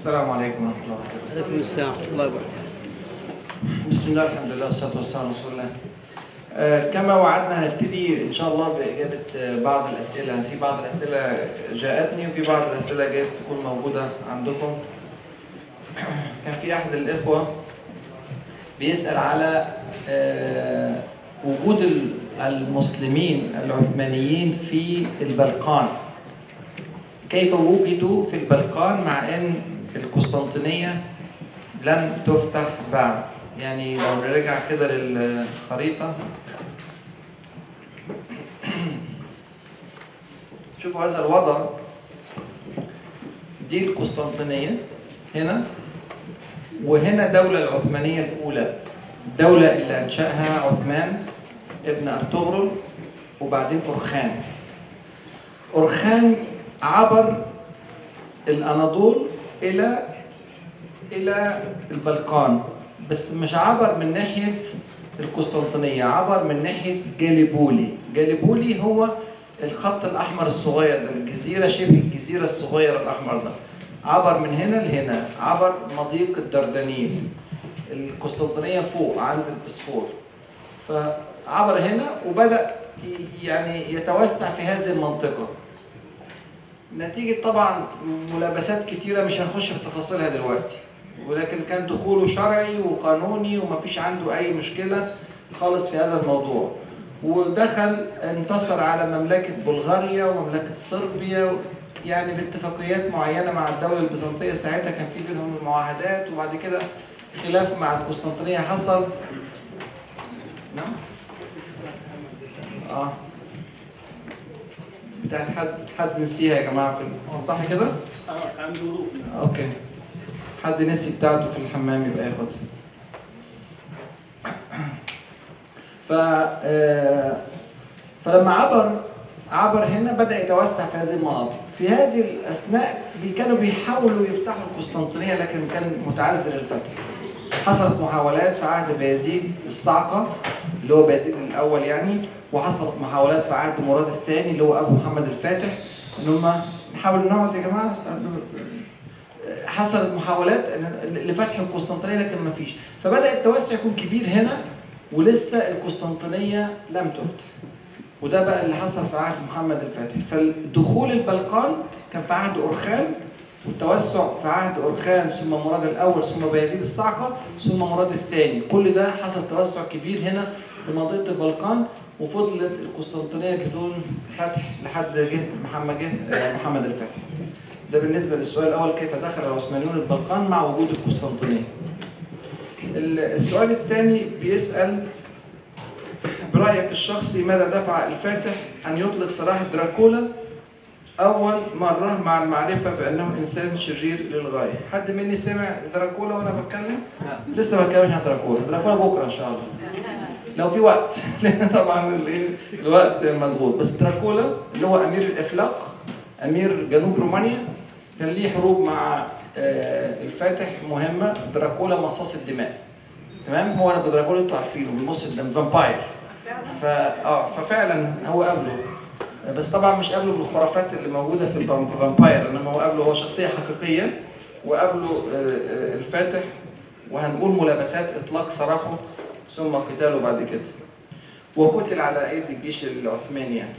السلام عليكم ورحمة الله وبركاته. عليكم السلام ورحمة الله وبركاته. بسم الله الحمد لله والصلاة والسلام على رسول الله. آه، كما وعدنا هنبتدي إن شاء الله بإجابة آه، بعض الأسئلة، يعني في بعض الأسئلة جاءتني وفي بعض الأسئلة جايز تكون موجودة عندكم. كان في أحد الإخوة بيسأل على آه، وجود ال- المسلمين العثمانيين في البلقان. كيف وجدوا في البلقان مع ان القسطنطينيه لم تفتح بعد يعني لو نرجع كده للخريطه شوفوا هذا الوضع دي القسطنطينيه هنا وهنا الدولة العثمانية الأولى الدولة اللي أنشأها عثمان ابن أرطغرل وبعدين أرخان أرخان عبر الأناضول إلى إلى البلقان بس مش عبر من ناحية القسطنطينية عبر من ناحية جاليبولي جاليبولي هو الخط الأحمر الصغير ده الجزيرة شبه الجزيرة الصغيرة الأحمر ده عبر من هنا لهنا عبر مضيق الدردنيل القسطنطينية فوق عند البسفور فعبر هنا وبدأ ي- يعني يتوسع في هذه المنطقة نتيجة طبعا ملابسات كتيرة مش هنخش في تفاصيلها دلوقتي ولكن كان دخوله شرعي وقانوني ومفيش عنده أي مشكلة خالص في هذا الموضوع ودخل انتصر على مملكة بلغاريا ومملكة صربيا يعني باتفاقيات معينة مع الدولة البيزنطية ساعتها كان في بينهم المعاهدات وبعد كده خلاف مع القسطنطينية حصل نعم اه بتاعت حد حد نسيها يا جماعه في ال- صح كده؟ عنده ظروف اوكي حد نسي بتاعته في الحمام يبقى ياخدها ف آه، فلما عبر عبر هنا بدا يتوسع في هذه المناطق في هذه الاثناء بي- كانوا بيحاولوا يفتحوا القسطنطينيه لكن كان متعذر الفتح حصلت محاولات في عهد بايزيد الصعقه اللي هو بايزيد الاول يعني وحصلت محاولات في عهد مراد الثاني اللي هو ابو محمد الفاتح ان هم نحاول نقعد يا جماعه حصلت محاولات لفتح القسطنطينيه لكن ما فيش فبدا التوسع يكون كبير هنا ولسه القسطنطينيه لم تفتح وده بقى اللي حصل في عهد محمد الفاتح فدخول البلقان كان في عهد أرخان والتوسع في عهد أرخان ثم مراد الأول ثم بايزيد الصعقة ثم مراد الثاني كل ده حصل توسع كبير هنا في منطقة البلقان وفضلت القسطنطينية بدون فتح لحد جه محمد جه آه، محمد الفاتح ده بالنسبة للسؤال الأول كيف دخل العثمانيون البلقان مع وجود القسطنطينية ال- السؤال الثاني بيسأل برأيك الشخصي ماذا دفع الفاتح أن يطلق سراح دراكولا أول مرة مع المعرفة بأنه إنسان شرير للغاية حد مني سمع دراكولا وأنا بتكلم؟ لسه ما بتكلمش عن دراكولا دراكولا بكرة إن شاء الله لو في وقت لأن طبعا ال- الوقت مضغوط بس دراكولا اللي هو أمير الإفلاق أمير جنوب رومانيا كان ليه حروب مع آه، الفاتح مهمة دراكولا مصاص الدماء تمام هو انا دراكولا انتوا عارفينه بيمص الدم فامباير ف اه ففعلا هو قابله بس طبعا مش قابله بالخرافات اللي موجوده في الفامباير انما هو قابله هو شخصيه حقيقيه وقابله آه، آه، الفاتح وهنقول ملابسات اطلاق سراحه ثم قتاله بعد كده وقتل على ايدي الجيش العثماني يعني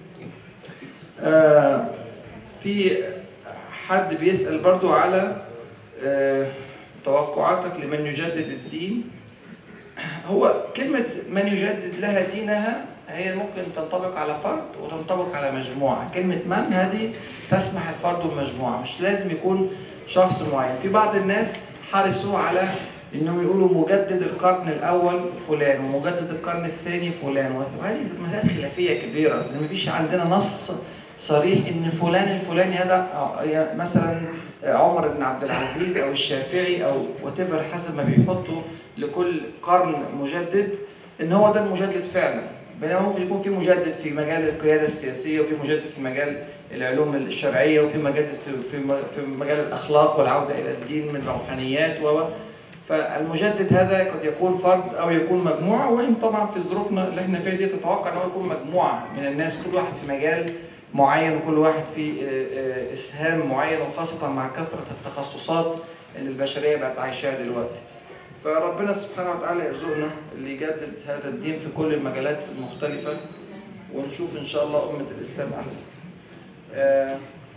آه، في حد بيسأل برضو على آه، توقعاتك لمن يجدد الدين هو كلمة من يجدد لها دينها هي ممكن تنطبق على فرد وتنطبق على مجموعة كلمة من هذه تسمح الفرد والمجموعة مش لازم يكون شخص معين في بعض الناس حرصوا على انهم يقولوا مجدد القرن الاول فلان ومجدد القرن الثاني فلان وهذه مسائل خلافيه كبيره لان مفيش عندنا نص صريح ان فلان الفلاني هذا آه، يعني مثلا عمر بن عبد العزيز او الشافعي او وات حسب ما بيحطوا لكل قرن مجدد ان هو ده المجدد فعلا بينما ممكن يكون في مجدد في مجال القياده السياسيه وفي مجدد في مجال العلوم الشرعيه وفي مجدد في في في مجال الاخلاق والعوده الى الدين من روحانيات و فالمجدد هذا قد يكون فرد او يكون مجموعه وان طبعا في ظروفنا اللي احنا فيها دي تتوقع ان هو يكون مجموعه من الناس كل واحد في مجال معين وكل واحد فيه آه، آه، اسهام معين وخاصه مع كثره التخصصات اللي البشريه بقت عايشاها دلوقتي. فربنا سبحانه وتعالى يرزقنا اللي يجدد هذا الدين في كل المجالات المختلفه ونشوف ان شاء الله امه الاسلام احسن. آه،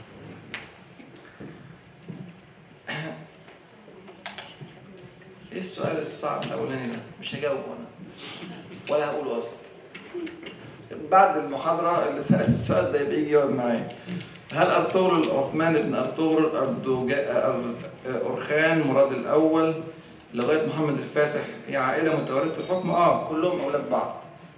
ايه السؤال الصعب الاولاني ده؟ مش هجاوبه انا ولا هقوله اصلا. بعد المحاضرة اللي سأل السؤال ده يبقى يجي يقعد معايا. هل أرطغرل عثمان بن أرطغرل أردوجا- أر- أرخان مراد الأول لغاية محمد الفاتح هي عائلة متوارثة الحكم؟ آه كلهم أولاد بعض.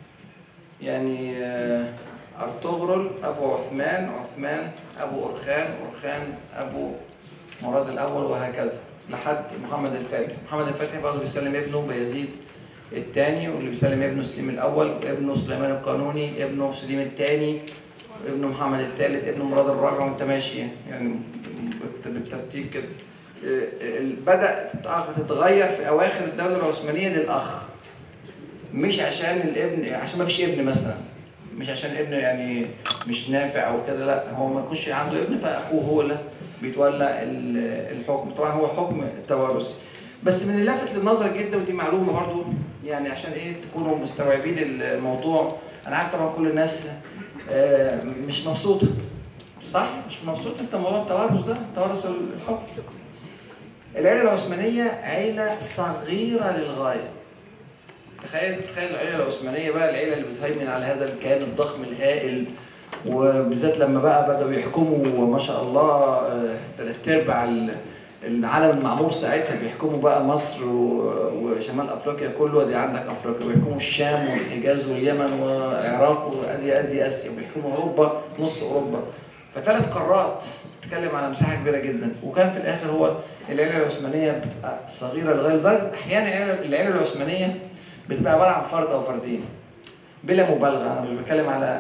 يعني آه، أرطغرل أبو عثمان عثمان أبو أرخان أرخان أبو مراد الأول وهكذا لحد محمد الفاتح. محمد الفاتح برضه بيسلم ابنه بيزيد الثاني واللي بيسلم ابنه سليم الاول وابنه سليمان القانوني ابنه سليم الثاني ابنه محمد الثالث ابنه مراد الرابع وانت ماشي يعني بالت- بالترتيب كده إيه، إيه، بدأ تتأخ- تتغير في أواخر الدولة العثمانية للأخ مش عشان الابن عشان ما فيش ابن مثلا مش عشان الابن يعني مش نافع او كده لا هو ما يكونش عنده ابن فاخوه هو اللي بيتولى ال- الحكم طبعا هو حكم توارثي بس من اللافت للنظر جدا ودي معلومه برضو يعني عشان ايه تكونوا مستوعبين الموضوع انا عارف طبعا كل الناس آه، مش مبسوطه صح مش مبسوط انت موضوع التوارث ده توارث الحكم العيله العثمانيه عيله صغيره للغايه تخيل تخيل العيله العثمانيه بقى العيله اللي بتهيمن على هذا الكيان الضخم الهائل وبالذات لما بقى بدأوا يحكموا ما شاء الله آه، تلات ارباع ال- العالم المعمور ساعتها بيحكموا بقى مصر و- وشمال افريقيا كله ادي عندك افريقيا ويحكموا الشام والحجاز واليمن والعراق وادي ادي اسيا وبيحكموا اوروبا نص اوروبا فثلاث قارات بتتكلم على مساحه كبيره جدا وكان في الاخر هو العيله العثمانيه بتبقى صغيره لغايه لدرجه احيانا العيله العيلة العثمانيه بتبقى عباره عن فرد او فردين بلا مبالغه انا مش بتكلم على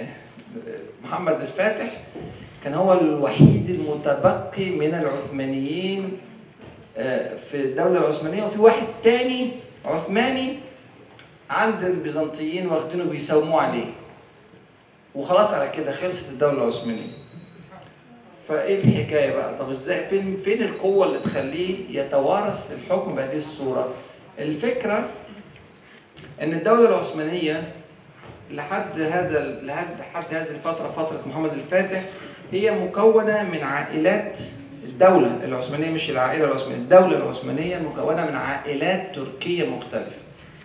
محمد الفاتح كان هو الوحيد المتبقي من العثمانيين آه، في الدولة العثمانية وفي واحد تاني عثماني عند البيزنطيين واخدينه بيساوموه عليه وخلاص على كده خلصت الدولة العثمانية فايه الحكاية بقى طب ازاي فين فين القوة اللي تخليه يتوارث الحكم بهذه الصورة الفكرة ان الدولة العثمانية لحد هذا لحد لحد هذه الفترة فترة محمد الفاتح هي مكونة من عائلات الدولة العثمانية مش العائلة العثمانية، الدولة العثمانية مكونة من عائلات تركية مختلفة.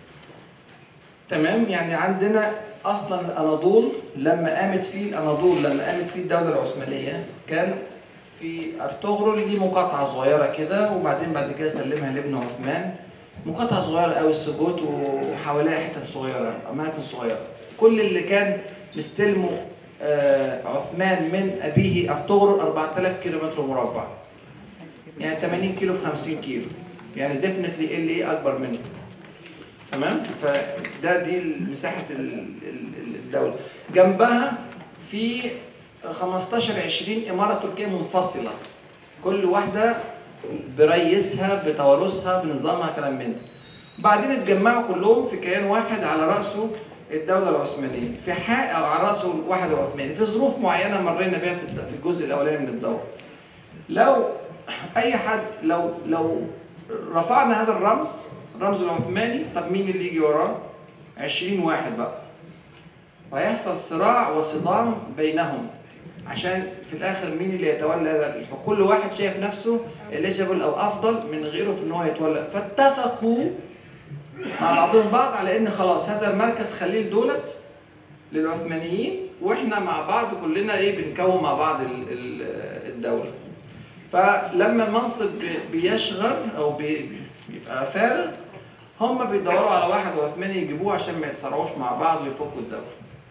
تمام؟ يعني عندنا أصلا الأناضول لما قامت فيه الأناضول لما قامت فيه الدولة العثمانية كان في أرطغرل ليه مقاطعة صغيرة كده وبعدين بعد كده سلمها لابن عثمان مقاطعة صغيرة قوي السجوت وحواليها حتت صغيرة أماكن صغيرة. كل اللي كان مستلمه آه، عثمان من أبيه أرطغرل 4000 كيلومتر مربع يعني 80 كيلو في 50 كيلو يعني ديفنتلي ال ايه أكبر منه تمام فده دي مساحة ال- ال- الدولة جنبها في 15 20 إمارة تركية منفصلة كل واحدة برئيسها بتوارثها بنظامها كلام من ده بعدين اتجمعوا كلهم في كيان واحد على رأسه الدولة العثمانية في حق أو على رأسه واحد عثماني في ظروف معينة مرينا بها في الد- في الجزء الأولاني من الدورة لو أي حد لو لو رفعنا هذا الرمز الرمز العثماني طب مين اللي يجي وراه؟ 20 واحد بقى وهيحصل صراع وصدام بينهم عشان في الاخر مين اللي يتولى هذا الحكم كل واحد شايف نفسه eligible او افضل من غيره في ان هو يتولى فاتفقوا مع بعضهم بعض على ان خلاص هذا المركز خليه لدولت للعثمانيين واحنا مع بعض كلنا ايه بنكون مع بعض ال- ال- الدوله فلما المنصب بي- بيشغل او بي- بيبقى فارغ هم بيدوروا على واحد عثماني يجيبوه عشان ما يتصارعوش مع بعض ويفكوا الدوله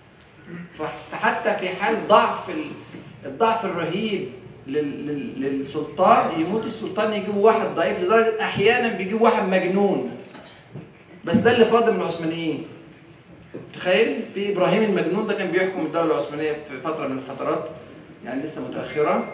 ف- فحتى في حال ضعف ال- الضعف الرهيب لل- لل- للسلطان يموت السلطان يجيبوا واحد ضعيف لدرجه احيانا بيجيبوا واحد مجنون بس ده اللي فاضل من العثمانيين تخيل في ابراهيم المجنون ده كان بيحكم الدوله العثمانيه في فتره من الفترات يعني لسه متاخره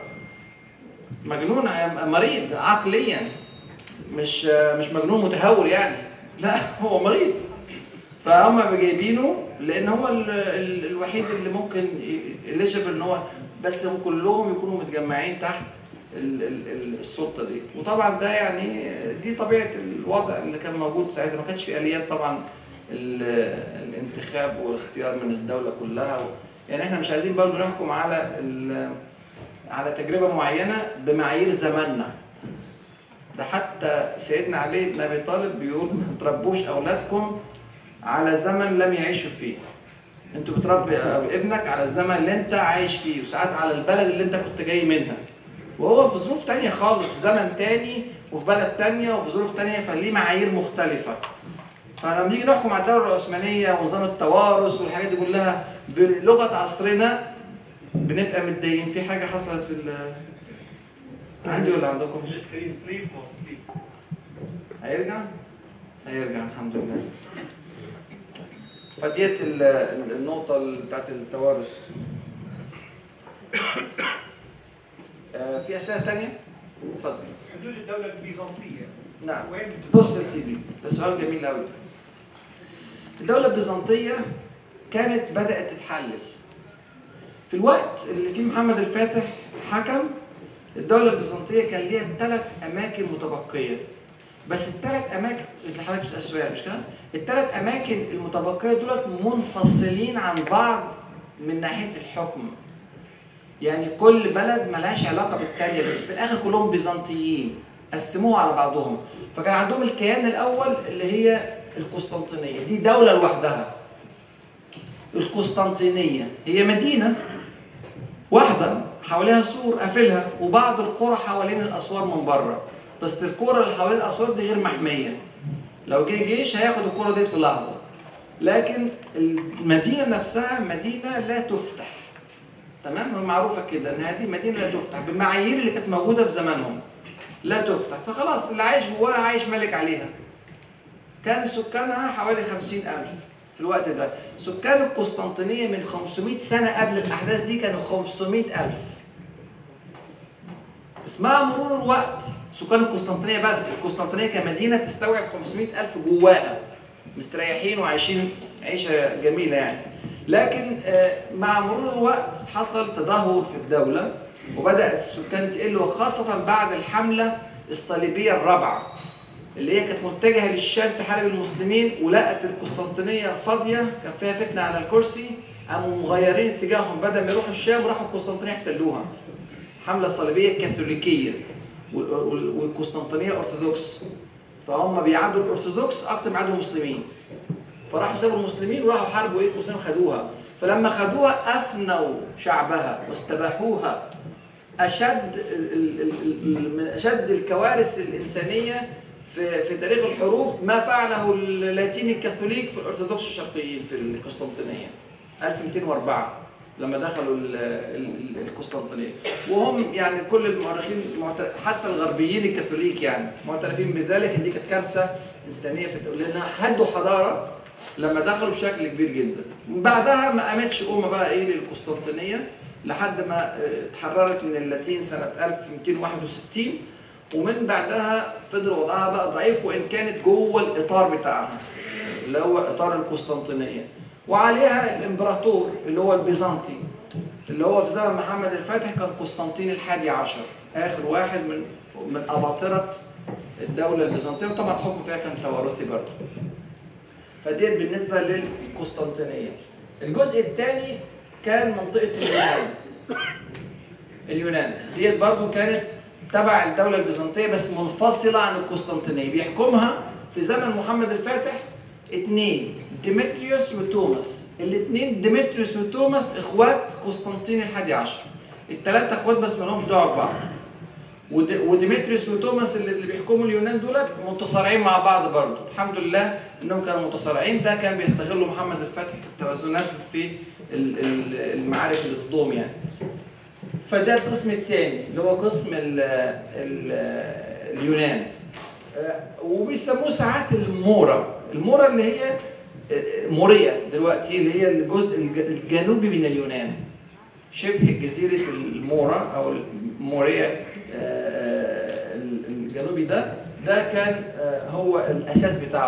مجنون مريض عقليا مش مش مجنون متهور يعني لا هو مريض فهم جايبينه لان هو ال ال الوحيد اللي ممكن اليجبل ان هو بس هم كلهم يكونوا متجمعين تحت ال ال ال السلطه دي وطبعا ده يعني دي طبيعه الوضع اللي كان موجود ساعتها ما كانش في اليات طبعا ال- الانتخاب والاختيار من الدوله كلها يعني احنا مش عايزين برضه نحكم على ال- على تجربه معينه بمعايير زماننا ده حتى سيدنا علي بن ابي طالب بيقول ما تربوش اولادكم على زمن لم يعيشوا فيه انتوا بتربي ابنك على الزمن اللي انت عايش فيه وساعات على البلد اللي انت كنت جاي منها وهو في ظروف تانية خالص في زمن تاني وفي بلد تانية وفي ظروف تانية فليه معايير مختلفة فلما نيجي نحكم على الدولة العثمانية ونظام التوارث والحاجات دي كلها بلغة عصرنا بنبقى متضايقين في حاجة حصلت في ال- عندي ولا عندكم؟ السكرين سليب or sleep. هيرجع؟ هيرجع الحمد لله. فديت ال- ال- النقطة ال- بتاعت التوارث. آه، في أسئلة تانية؟ اتفضل. حدود الدولة البيزنطية نعم. وين بص يا سيدي ده سؤال جميل قوي. الدولة البيزنطية كانت بدأت تتحلل. في الوقت اللي فيه محمد الفاتح حكم الدولة البيزنطية كان ليها ثلاث أماكن متبقية. بس الثلاث أماكن اللي حضرتك بتسأل السؤال مش كده؟ الثلاث أماكن المتبقية دولت منفصلين عن بعض من ناحية الحكم. يعني كل بلد ملهاش علاقة بالتانية بس في الآخر كلهم بيزنطيين. قسموها على بعضهم. فكان عندهم الكيان الأول اللي هي القسطنطينية، دي دولة لوحدها. القسطنطينية هي مدينة واحدة حواليها سور قافلها وبعض القرى حوالين الأسوار من بره بس القرى اللي حوالين الأسوار دي غير محمية لو جه جيش هياخد القرى دي في لحظة لكن المدينة نفسها مدينة لا تفتح تمام هو معروفة كده إن هذه مدينة لا تفتح بالمعايير اللي كانت موجودة في زمانهم لا تفتح فخلاص اللي عايش جواها عايش ملك عليها كان سكانها حوالي خمسين ألف في الوقت ده سكان القسطنطينية من 500 سنة قبل الأحداث دي كانوا 500 ألف بس مع مرور الوقت سكان القسطنطينية بس القسطنطينية كمدينة تستوعب 500 ألف جواها مستريحين وعايشين عيشة جميلة يعني لكن آه، مع مرور الوقت حصل تدهور في الدولة وبدأت السكان تقل وخاصة بعد الحملة الصليبية الرابعة اللي هي كانت متجهه للشام تحارب المسلمين ولقت القسطنطينيه فاضيه كان فيها فتنه على الكرسي قاموا مغيرين اتجاههم بدل ما يروحوا الشام راحوا القسطنطينيه احتلوها حمله صليبيه كاثوليكيه وال- وال- والقسطنطينيه ارثوذكس فهم بيعادوا الارثوذكس اكتر ما يعادوا المسلمين فراحوا سابوا المسلمين وراحوا حاربوا ايه القسطنطينيه خدوها فلما خدوها افنوا شعبها واستباحوها اشد ال- ال- ال- ال- من اشد الكوارث الانسانيه في في تاريخ الحروب ما فعله اللاتيني الكاثوليك في الارثوذكس الشرقيين في القسطنطينيه 1204 لما دخلوا ال- ال- القسطنطينيه وهم يعني كل المؤرخين معت- حتى الغربيين الكاثوليك يعني معترفين بذلك ان دي كانت كارثه انسانيه في لانها هدوا حضاره لما دخلوا بشكل كبير جدا بعدها ما قامتش امه بقى ايه للقسطنطينيه لحد ما اه، اتحررت من اللاتين سنه 1261 ومن بعدها فضل وضعها بقى ضعيف وان كانت جوه الاطار بتاعها اللي هو اطار القسطنطينيه وعليها الامبراطور اللي هو البيزنطي اللي هو في زمن محمد الفاتح كان قسطنطين الحادي عشر اخر واحد من من اباطره الدوله البيزنطيه وطبعا الحكم فيها كان توارثي برضه فديت بالنسبه للقسطنطينيه الجزء الثاني كان منطقه اليونان اليونان ديت برضو كانت تبع الدولة البيزنطية بس منفصلة عن القسطنطينية بيحكمها في زمن محمد الفاتح اتنين ديمتريوس وتوماس الاتنين ديمتريوس وتوماس اخوات قسطنطين الحادي عشر التلاتة اخوات بس ما لهمش دعوة ببعض ود- وديمتريوس وتوماس اللي اللي بيحكموا اليونان دولت متصارعين مع بعض برضه الحمد لله انهم كانوا متصارعين ده كان بيستغلوا محمد الفاتح في التوازنات في ال- ال- المعارك اللي ضدهم يعني فده القسم الثاني اللي هو قسم ال ال اليونان آه، وبيسموه ساعات المورا المورا اللي هي آه، موريا دلوقتي اللي هي الجزء الج- الجنوبي من اليونان شبه جزيرة المورا أو موريا آه، الجنوبي ده ده كان آه، هو الأساس بتاعهم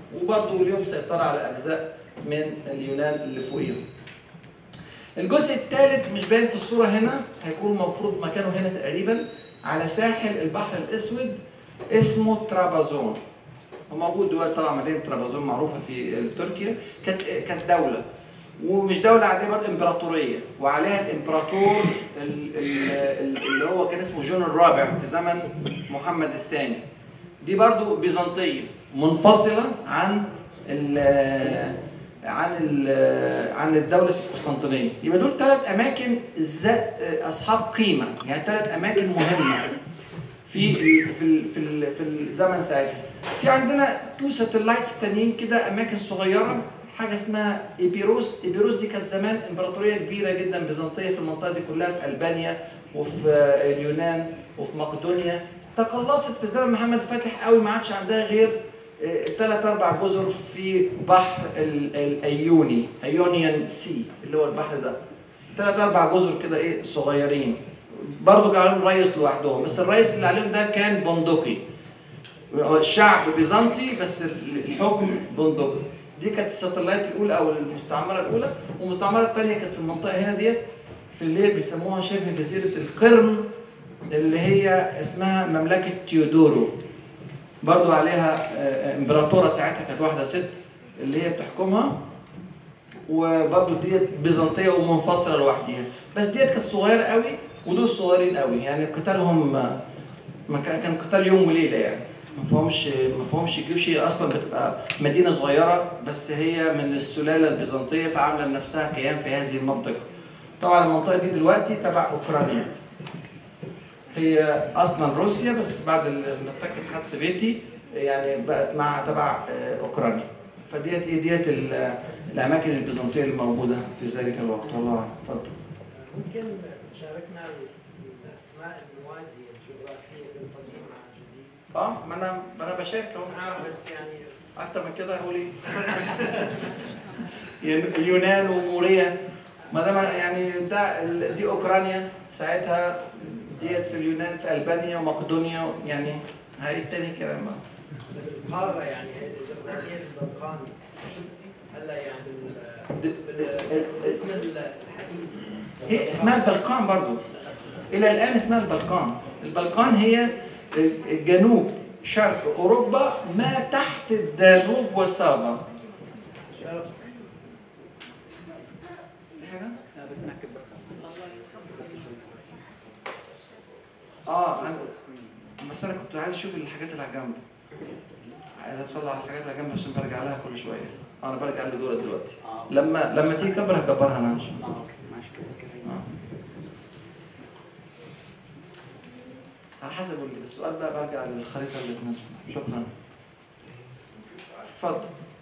وبرضه اليوم سيطر على اجزاء من اليونان اللي فوقيهم الجزء الثالث مش باين في الصوره هنا هيكون المفروض مكانه هنا تقريبا على ساحل البحر الاسود اسمه ترابازون هو موجود دلوقتي طبعا مدينه ترابازون معروفه في تركيا كانت كانت دوله ومش دوله عاديه برضه امبراطوريه وعليها الامبراطور ال- ال- ال- اللي هو كان اسمه جون الرابع في زمن محمد الثاني دي برضو بيزنطيه منفصله عن ال عن ال عن الدوله القسطنطينيه يبقى دول ثلاث اماكن ذات اصحاب قيمه يعني ثلاث اماكن مهمه في ال في ال في, ال في الزمن ساعتها في عندنا تو ساتلايتس تانيين كده اماكن صغيره حاجه اسمها ايبيروس ايبيروس دي كانت زمان امبراطوريه كبيره جدا بيزنطيه في المنطقه دي كلها في البانيا وفي اليونان وفي مقدونيا تقلصت في زمن محمد الفاتح قوي ما عادش عندها غير ثلاث اربع جزر في بحر ال- الايوني ايونيان سي اللي هو البحر ده ثلاث اربع جزر كده ايه صغيرين برضه كان عليهم رئيس لوحدهم بس الرئيس اللي عليهم ده كان بندقي هو الشعب بيزنطي بس الحكم بندقي دي كانت الساتلايت الاولى او المستعمره الاولى والمستعمره الثانيه كانت في المنطقه هنا ديت في اللي هي بيسموها شبه جزيره القرم اللي هي اسمها مملكه تيودورو برضو عليها آه، امبراطوره ساعتها كانت واحده ست اللي هي بتحكمها وبرضو ديت بيزنطيه ومنفصله لوحديها بس ديت كانت صغيره قوي ودول صغيرين قوي يعني قتالهم آه، ما كان كان قتال يوم وليله يعني ما فيهمش ما فيهمش جيوش هي اصلا بتبقى مدينه صغيره بس هي من السلاله البيزنطيه فعامله لنفسها كيان في هذه المنطقه. طبعا المنطقه دي دلوقتي تبع اوكرانيا. هي اصلا روسيا بس بعد ال- ما اتفك الاتحاد السوفيتي يعني بقت مع تبع آه، اوكرانيا. فديت ايه ديت ال- الاماكن البيزنطيه الموجوده في ذلك الوقت والله أعلم. اتفضل. ممكن شاركنا الاسماء الموازيه الجغرافيه بالقديم مع الجديد اه ما انا ما انا بشارك اهو نعم بس يعني اكتر من كده اقول ايه؟ يعني اليونان وموريا ما دام يعني ده ال- دي اوكرانيا ساعتها ديت في اليونان في البانيا ومقدونيا يعني هاي التاني كلام بقى. القاره يعني جغرافيه البلقان هلا يعني د- بال- ال- بالاسم الحديث هي اسمها البلقان برضو الى الان اسمها البلقان البلقان هي الجنوب شرق اوروبا ما تحت الدانوب وسافا في حاجه بس انا هكتب اه انا بس انا كنت عايز اشوف الحاجات اللي على جنب عايز اطلع الحاجات اللي على جنب عشان برجع لها كل شويه انا برجع لدول دلوقتي اه لما لما تيجي كبر هكبرها انا عشان اه اوكي ماشي كده كده آه. على حسب السؤال بقى برجع للخريطه اللي تناسبه شكرا اتفضل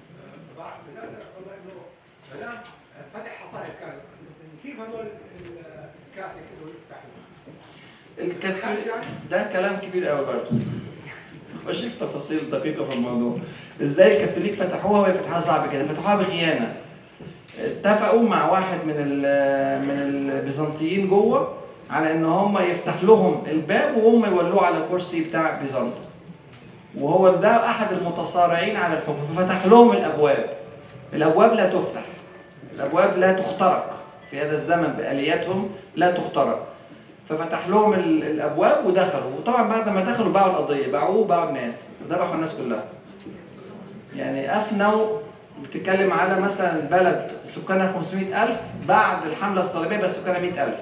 فتح حصائر كان كيف هذول الكاثوليك اللي يفتحوا؟ الكاثوليك ده كلام كبير قوي برضه مش في تفاصيل دقيقه في الموضوع ازاي الكاثوليك فتحوها وهي فتحها صعب كده فتحوها بخيانه اتفقوا مع واحد من ال- من البيزنطيين جوه على ان هم يفتح لهم الباب وهم يولوه على الكرسي بتاع بيزنطة وهو ده احد المتصارعين على الحكم ففتح لهم الابواب الابواب لا تفتح الابواب لا تخترق في هذا الزمن بالياتهم لا تخترق ففتح لهم ال- الابواب ودخلوا وطبعا بعد ما دخلوا باعوا القضيه باعوه وباعوا الناس ذبحوا الناس كلها يعني افنوا بتتكلم على مثلا بلد سكانها 500000 بعد الحمله الصليبيه بس سكانها 100000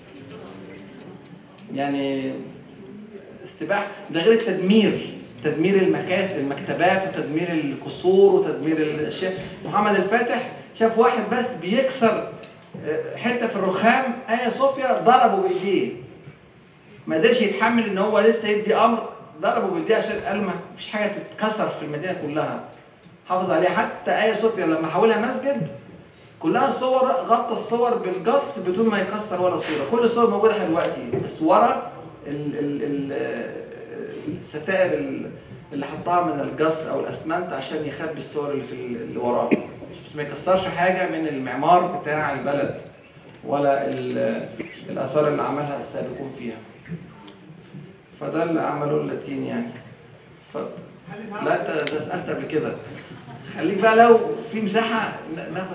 يعني استباح ده غير التدمير تدمير المكات المكتبات وتدمير القصور وتدمير الاشياء محمد الفاتح شاف واحد بس بيكسر آه، حته في الرخام ايا صوفيا ضربه بايديه ما قدرش يتحمل ان هو لسه يدي امر ضربه بايديه عشان قال ما فيش حاجه تتكسر في المدينه كلها حافظ عليها حتى ايا صوفيا لما حولها مسجد كلها صور غطى الصور بالقص بدون ما يكسر ولا صوره كل الصور موجوده لحد دلوقتي بس ورا ال ال ال الستائر ال- اللي حطها من القص او الاسمنت عشان يخبي الصور اللي في ال- اللي وراه بس ما يكسرش حاجه من المعمار بتاع البلد ولا ال- الاثار اللي عملها السابقون فيها فده اللي عملوه اللاتين يعني اتفضل هل النهارده لا انت ده سالت قبل كده خليك بقى لو في مساحه ن- ناخد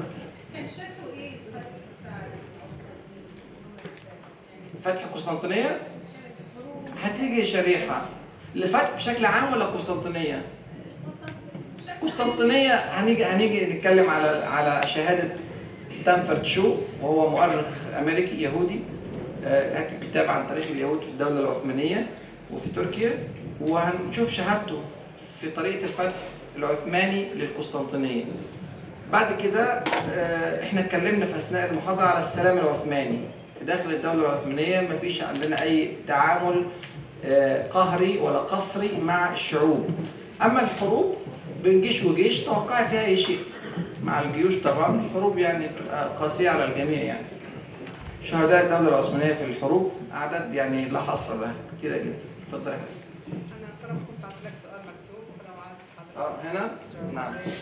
فتح قسطنطينيه هتيجي شريحه الفتح بشكل عام ولا قسطنطينيه؟ قسطنطينيه هنيجي هنيجي نتكلم على على شهاده ستانفورد شو وهو مؤرخ امريكي يهودي آه، كاتب كتاب عن تاريخ اليهود في الدوله العثمانيه وفي تركيا وهنشوف شهادته في طريقه الفتح العثماني للقسطنطينيه. بعد كده آه، احنا اتكلمنا في اثناء المحاضره على السلام العثماني في داخل الدوله العثمانيه ما فيش عندنا اي تعامل آه، قهري ولا قصري مع الشعوب اما الحروب بين جيش وجيش توقعي فيها اي شيء مع الجيوش طبعا الحروب يعني بتبقى قاسيه على الجميع يعني شهداء الدوله العثمانيه في الحروب اعداد يعني لا حصر لها كتيره جدا اتفضل يا فندم. انا صراحه كنت بعت لك سؤال مكتوب فلو عايز حضرتك اه هنا تجاوب نعم عليه.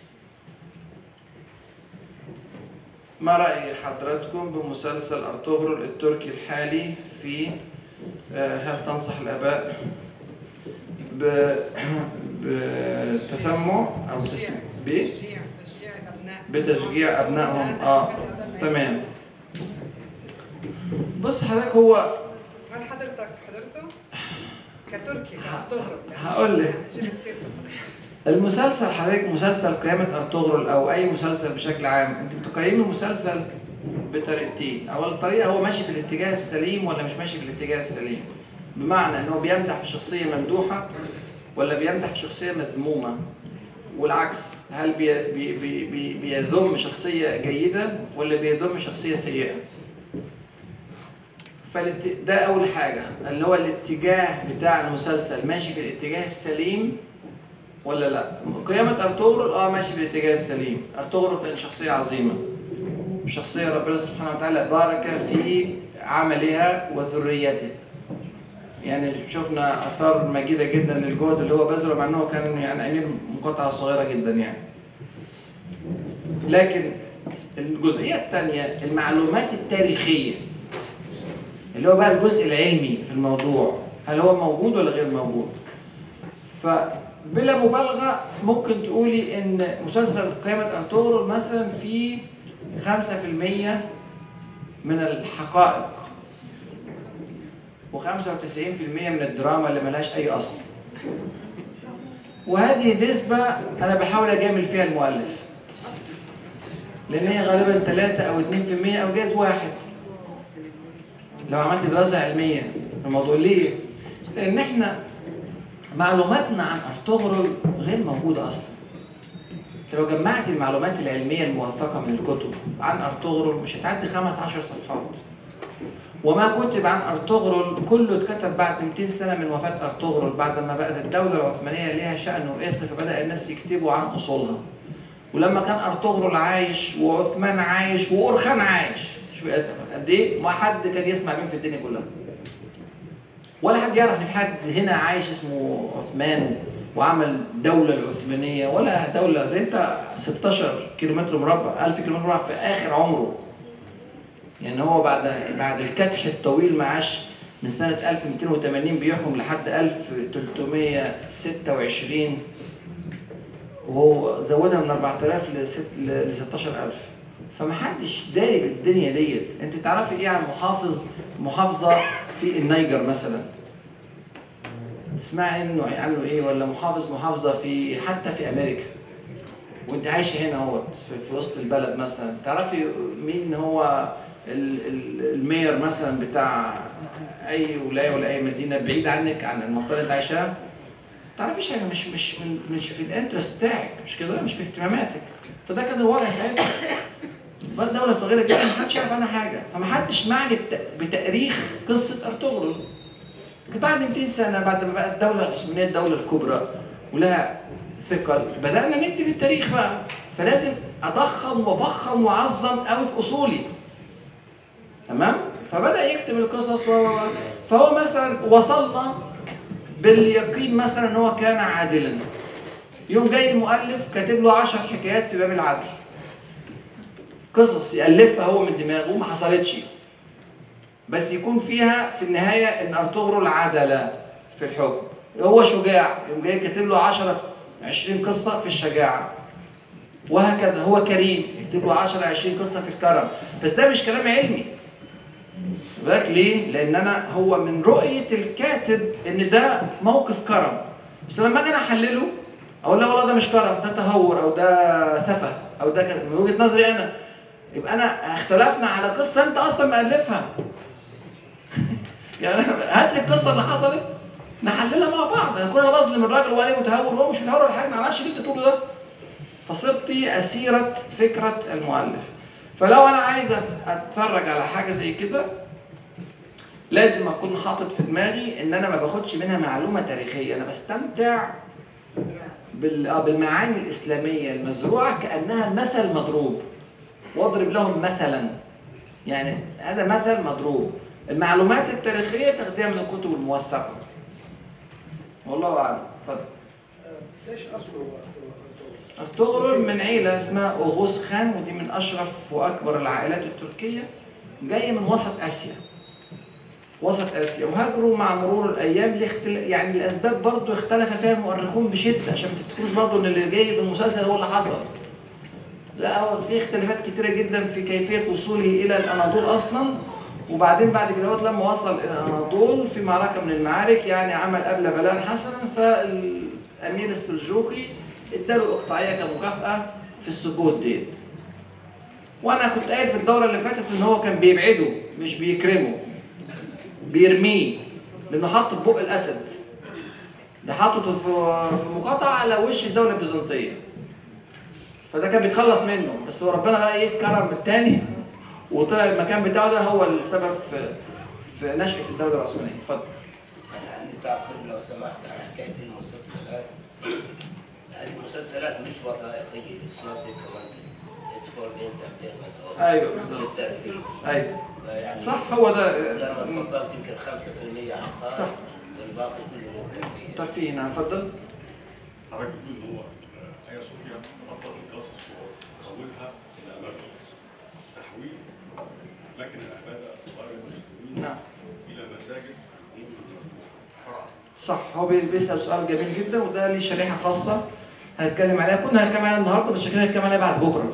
ما رأي حضراتكم بمسلسل أرطغرل التركي الحالي في آه، هل تنصح الآباء ب- بتسمع أو تسمع ب تشجيع تشجيع ابناء بتشجيع أبنائهم آه تمام بص حضرتك هو هل حضرتك حضرته؟ كتركي ه- تغرب هقول لك. جبت سيرته المسلسل حضرتك مسلسل قيامة أرطغرل أو أي مسلسل بشكل عام أنت بتقيمي المسلسل بطريقتين أول طريقة هو ماشي في الاتجاه السليم ولا مش ماشي في الاتجاه السليم بمعنى أنه بيمدح في شخصية ممدوحة ولا بيمدح في شخصية مذمومة والعكس هل بي بي بي بي بيذم شخصية جيدة ولا بيذم شخصية سيئة فالت... ده أول حاجة اللي هو الاتجاه بتاع المسلسل ماشي في الاتجاه السليم ولا لا؟ قيامة أرطغرل اه ماشي في الاتجاه السليم، أرطغرل كان شخصية عظيمة. شخصية ربنا سبحانه وتعالى بارك في عملها وذريته. يعني شفنا آثار مجيدة جدا للجهد اللي هو بذله مع أنه كان يعني أمير مقاطعة صغيرة جدا يعني. لكن الجزئية الثانية المعلومات التاريخية اللي هو بقى الجزء العلمي في الموضوع هل هو موجود ولا غير موجود؟ فبلا مبالغه ممكن تقولي ان مسلسل قيامه ارطغرل مثلا فيه 5% من الحقائق و95% من الدراما اللي ملهاش اي اصل وهذه نسبة أنا بحاول أجامل فيها المؤلف لأن هي غالبا 3 أو 2% أو جايز واحد لو عملت دراسة علمية في الموضوع ليه؟ لأن إحنا معلوماتنا عن أرطغرل غير موجودة أصلا. أنت لو جمعت المعلومات العلمية الموثقة من الكتب عن أرطغرل مش هتعدي خمس عشر صفحات. وما كتب عن أرطغرل كله اتكتب بعد 200 سنة من وفاة أرطغرل بعد ما بقت الدولة العثمانية ليها شأن واسم فبدأ الناس يكتبوا عن أصولها. ولما كان أرطغرل عايش وعثمان عايش وأورخان عايش شوف قد إيه ما حد كان يسمع بيه في الدنيا كلها. ولا حد يعرف ان في حد هنا عايش اسمه عثمان وعمل دولة العثمانية ولا دولة ده انت 16 كيلومتر مربع 1000 كيلومتر مربع في آخر عمره يعني هو بعد بعد الكدح الطويل ما عاش من سنة 1280 بيحكم لحد 1326 وهو زودها من 4000 ل 16000 فما حدش داري بالدنيا ديت انت تعرفي ايه عن محافظ محافظه في النيجر مثلا تسمعي انه عنه ايه ولا محافظ محافظه في حتى في امريكا وانت عايشه هنا اهوت في, في وسط البلد مثلا تعرفي مين هو ال- ال- المير مثلا بتاع اي ولايه ولا اي مدينه بعيد عنك عن المنطقه اللي انت عايشاها تعرفيش حاجه مش مش من- مش في الانترست بتاعك مش كده مش في اهتماماتك فده كان الوضع ساعتها بلد دولة صغيرة جدا محدش يعرف عنها حاجة فمحدش معني بت- بتاريخ قصة أرطغرل لكن بعد 200 سنة بعد ما بقت الدولة العثمانية الدولة الكبرى ولها ثقل بدأنا نكتب التاريخ بقى فلازم أضخم وأفخم وأعظم قوي في أصولي تمام فبدأ يكتب القصص و و- و. فهو مثلا وصلنا باليقين مثلا ان هو كان عادلا يوم جاي المؤلف كاتب له 10 حكايات في باب العدل قصص يألفها هو من دماغه ما حصلتش بس يكون فيها في النهاية إن أرطغرل عدل في الحكم هو شجاع يقوم جاي كاتب له 10 20 قصه في الشجاعه وهكذا هو كريم يكتب له 10 20 قصه في الكرم بس ده مش كلام علمي بالك ليه؟ لان انا هو من رؤيه الكاتب ان ده موقف كرم بس لما اجي انا احلله اقول لا والله ده مش كرم ده تهور او ده سفه او ده كده من وجهه نظري انا يبقى انا اختلفنا على قصه انت اصلا مالفها يعني هات لي القصه اللي حصلت نحللها مع بعض انا كل انا بظلم الراجل وهو عليه متهور وهو مش متهور ولا حاجه ما عملش اللي انت تقوله ده فصرت اسيره فكره المؤلف فلو انا عايز أف- اتفرج على حاجه زي كده لازم اكون حاطط في دماغي ان انا ما باخدش منها معلومه تاريخيه انا بستمتع بال- آه، بالمعاني الاسلاميه المزروعه كانها مثل مضروب واضرب لهم مثلا يعني هذا مثل مضروب المعلومات التاريخيه تاخديها من الكتب الموثقه والله اعلم اتفضل ليش اصله ارطغرل من عيله اسمها اوغوس خان ودي من اشرف واكبر العائلات التركيه جايه من وسط اسيا وسط اسيا وهاجروا مع مرور الايام لاختل... يعني الاسباب برضو اختلف فيها المؤرخون بشده عشان ما تفتكروش برضو ان اللي جاي في المسلسل هو اللي حصل لا هو في اختلافات كتيره جدا في كيفيه وصوله الى الاناضول اصلا وبعدين بعد كده هو لما وصل الى الاناضول في معركه من المعارك يعني عمل قبل بلاء حسنا فالامير السلجوقي اداله اقطاعيه كمكافاه في السجود ديت وانا كنت قايل في الدوره اللي فاتت ان هو كان بيبعده مش بيكرمه بيرميه لانه حط في بق الاسد ده حاطه في في مقاطعه على وش الدوله البيزنطيه فده كان بيتخلص منه بس هو ربنا بقى ايه كرم التاني وطلع المكان بتاعه ده هو السبب في في نشأة الدولة العثمانية، اتفضل. أنا عندي تعقيب لو سمحت على حكاية المسلسلات هذه المسلسلات مش وثائقية it's not documentary it's for the entertainment or ايوه بالظبط للترفيه ايوه فيعني صح هو ده زي ما اتفضلت يمكن 5% على القارئ صح. والباقي كله للترفيه ترفيه نعم اتفضل. حضرتك بتقول ان هو آه، آية صوفيا ربط القصص وحولها إلى مجد تحويل لكن العبادة غير المسلمين نعم إلى مساجد شرعا صح هو بي- بيسأل سؤال جميل جدا وده ليه شريحة خاصة هنتكلم عليها كنا هنتكلم عليها النهارده بس شكلنا هنتكلم عليها بعد بكره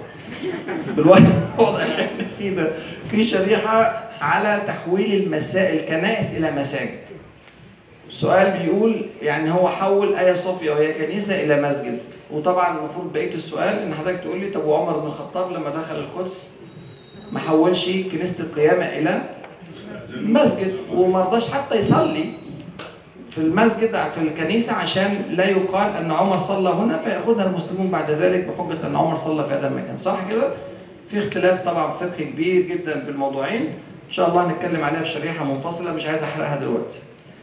بالوضع اللي احنا فيه ده في شريحة على تحويل المسا... الكنائس إلى مساجد السؤال بيقول يعني هو حول آيا صوفيا وهي كنيسة إلى مسجد وطبعا المفروض بقية السؤال إن حضرتك تقول لي طب وعمر بن الخطاب لما دخل القدس ما حولش كنيسة القيامة إلى مسجد وما رضاش حتى يصلي في المسجد في الكنيسة عشان لا يقال أن عمر صلى هنا فيأخذها المسلمون بعد ذلك بحجة أن عمر صلى في هذا المكان صح كده؟ في اختلاف طبعا فقهي كبير جدا في الموضوعين إن شاء الله هنتكلم عليها في شريحة منفصلة مش عايز أحرقها دلوقتي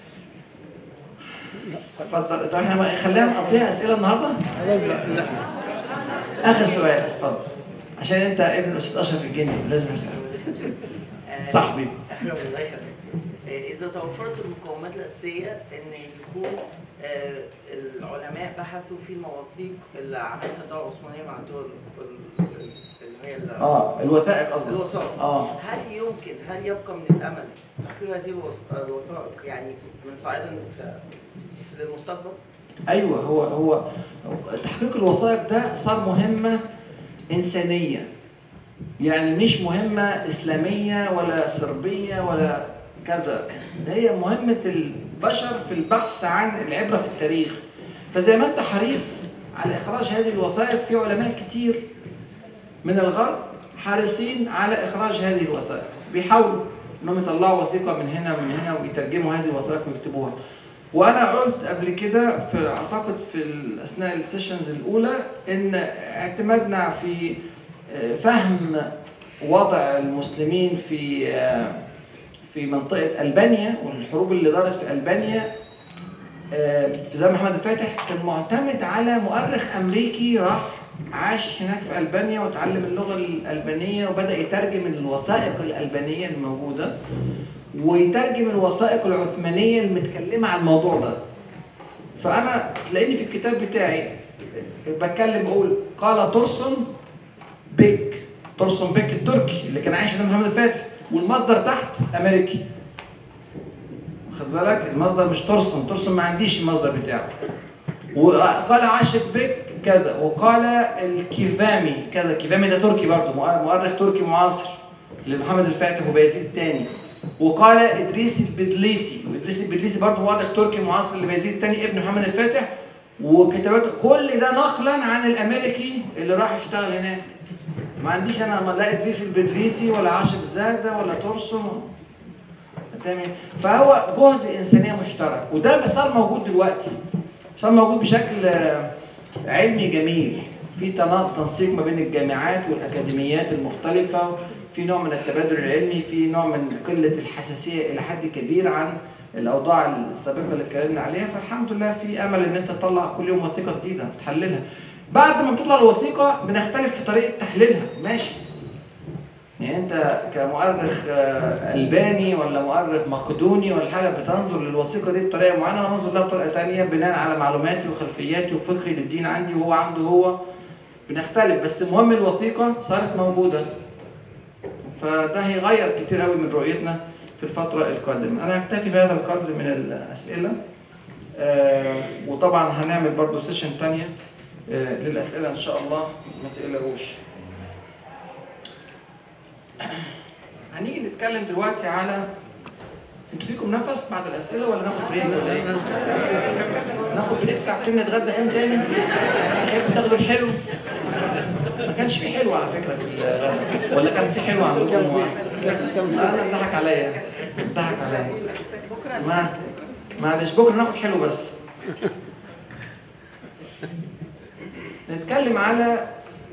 اتفضل طب احنا ما- خلينا نقضيها أسئلة النهاردة؟ آخر سؤال اتفضل عشان أنت ابن الأستاذ أشرف الجندي لازم أسألك صاحبي الله يخليك آه، إذا توفرت المقومات الأساسية إن يكون آه، العلماء بحثوا في المواثيق اللي عملتها الدولة العثمانية مع الدول ال- ال- اللي هي ال- اه الوثائق قصدك الوثائق اه هل يمكن هل يبقى من الأمل تحقيق هذه الوث- الوثائق يعني من صعيدا في- للمستقبل؟ ايوه هو هو تحقيق الوثائق ده صار مهمه انسانيه يعني مش مهمه اسلاميه ولا صربيه ولا كذا ده هي مهمه البشر في البحث عن العبره في التاريخ فزي ما انت حريص على اخراج هذه الوثائق في علماء كتير من الغرب حريصين على اخراج هذه الوثائق بيحاولوا انهم يطلعوا وثيقه من هنا ومن هنا ويترجموا هذه الوثائق ويكتبوها وانا قلت قبل كده في اعتقد في ال- اثناء السيشنز الاولى ان اعتمادنا في آه، فهم وضع المسلمين في آه، في منطقه البانيا والحروب اللي دارت في البانيا آه، في زمن محمد الفاتح كان معتمد على مؤرخ امريكي راح عاش هناك في البانيا وتعلم اللغه الالبانيه وبدا يترجم الوثائق الالبانيه الموجوده ويترجم الوثائق العثمانيه المتكلمه عن الموضوع ده فانا تلاقيني في الكتاب بتاعي بتكلم اقول قال ترسون بيك ترسون بيك التركي اللي كان عايش في محمد الفاتح والمصدر تحت امريكي خد بالك المصدر مش ترسم ترسم ما عنديش المصدر بتاعه وقال عاشق بك كذا وقال الكيفامي كذا كيفامي ده تركي برضه مؤرخ تركي معاصر لمحمد الفاتح وبيزيد الثاني وقال ادريس البدليسي وادريس البدليسي برضه مؤرخ تركي معاصر لبيزيد الثاني ابن محمد الفاتح وكتابات كل ده نقلا عن الامريكي اللي راح يشتغل هناك ما عنديش انا ما لا ادريس البدليسي ولا عاشق زاده ولا ترسم فاهمني؟ فهو جهد انسانيه مشترك وده صار موجود دلوقتي صار موجود بشكل آه، علمي جميل في تنا- تنسيق ما بين الجامعات والاكاديميات المختلفه في نوع من التبادل العلمي في نوع من قله الحساسيه الى حد كبير عن الاوضاع السابقه اللي اتكلمنا عليها فالحمد لله في امل ان انت تطلع كل يوم وثيقه جديده تحللها بعد ما بتطلع الوثيقه بنختلف في طريقه تحليلها ماشي يعني انت كمؤرخ آه، الباني ولا مؤرخ مقدوني ولا حاجه بتنظر للوثيقه دي بطريقه معينه انا بنظر لها بطريقه ثانيه بناء على معلوماتي وخلفياتي وفقهي للدين عندي وهو عنده هو بنختلف بس المهم الوثيقه صارت موجوده فده هيغير كتير قوي من رؤيتنا في الفتره القادمه انا هكتفي بهذا القدر من الاسئله آه، وطبعا هنعمل برضو سيشن تانية آه، للاسئله ان شاء الله ما تقلقوش هنيجي نتكلم دلوقتي على انتوا فيكم نفس بعد الاسئله ولا ناخد بريك ولا ايه؟ ناخد بريك ساعتين نتغدى فيهم تاني؟ تحبوا تاخدوا الحلو؟ ما كانش في حلو على فكره في الغدا ولا كان في حلو عندكم؟ لا لا اتضحك عليا اتضحك عليا ما معلش بكره ناخد حلو بس نتكلم على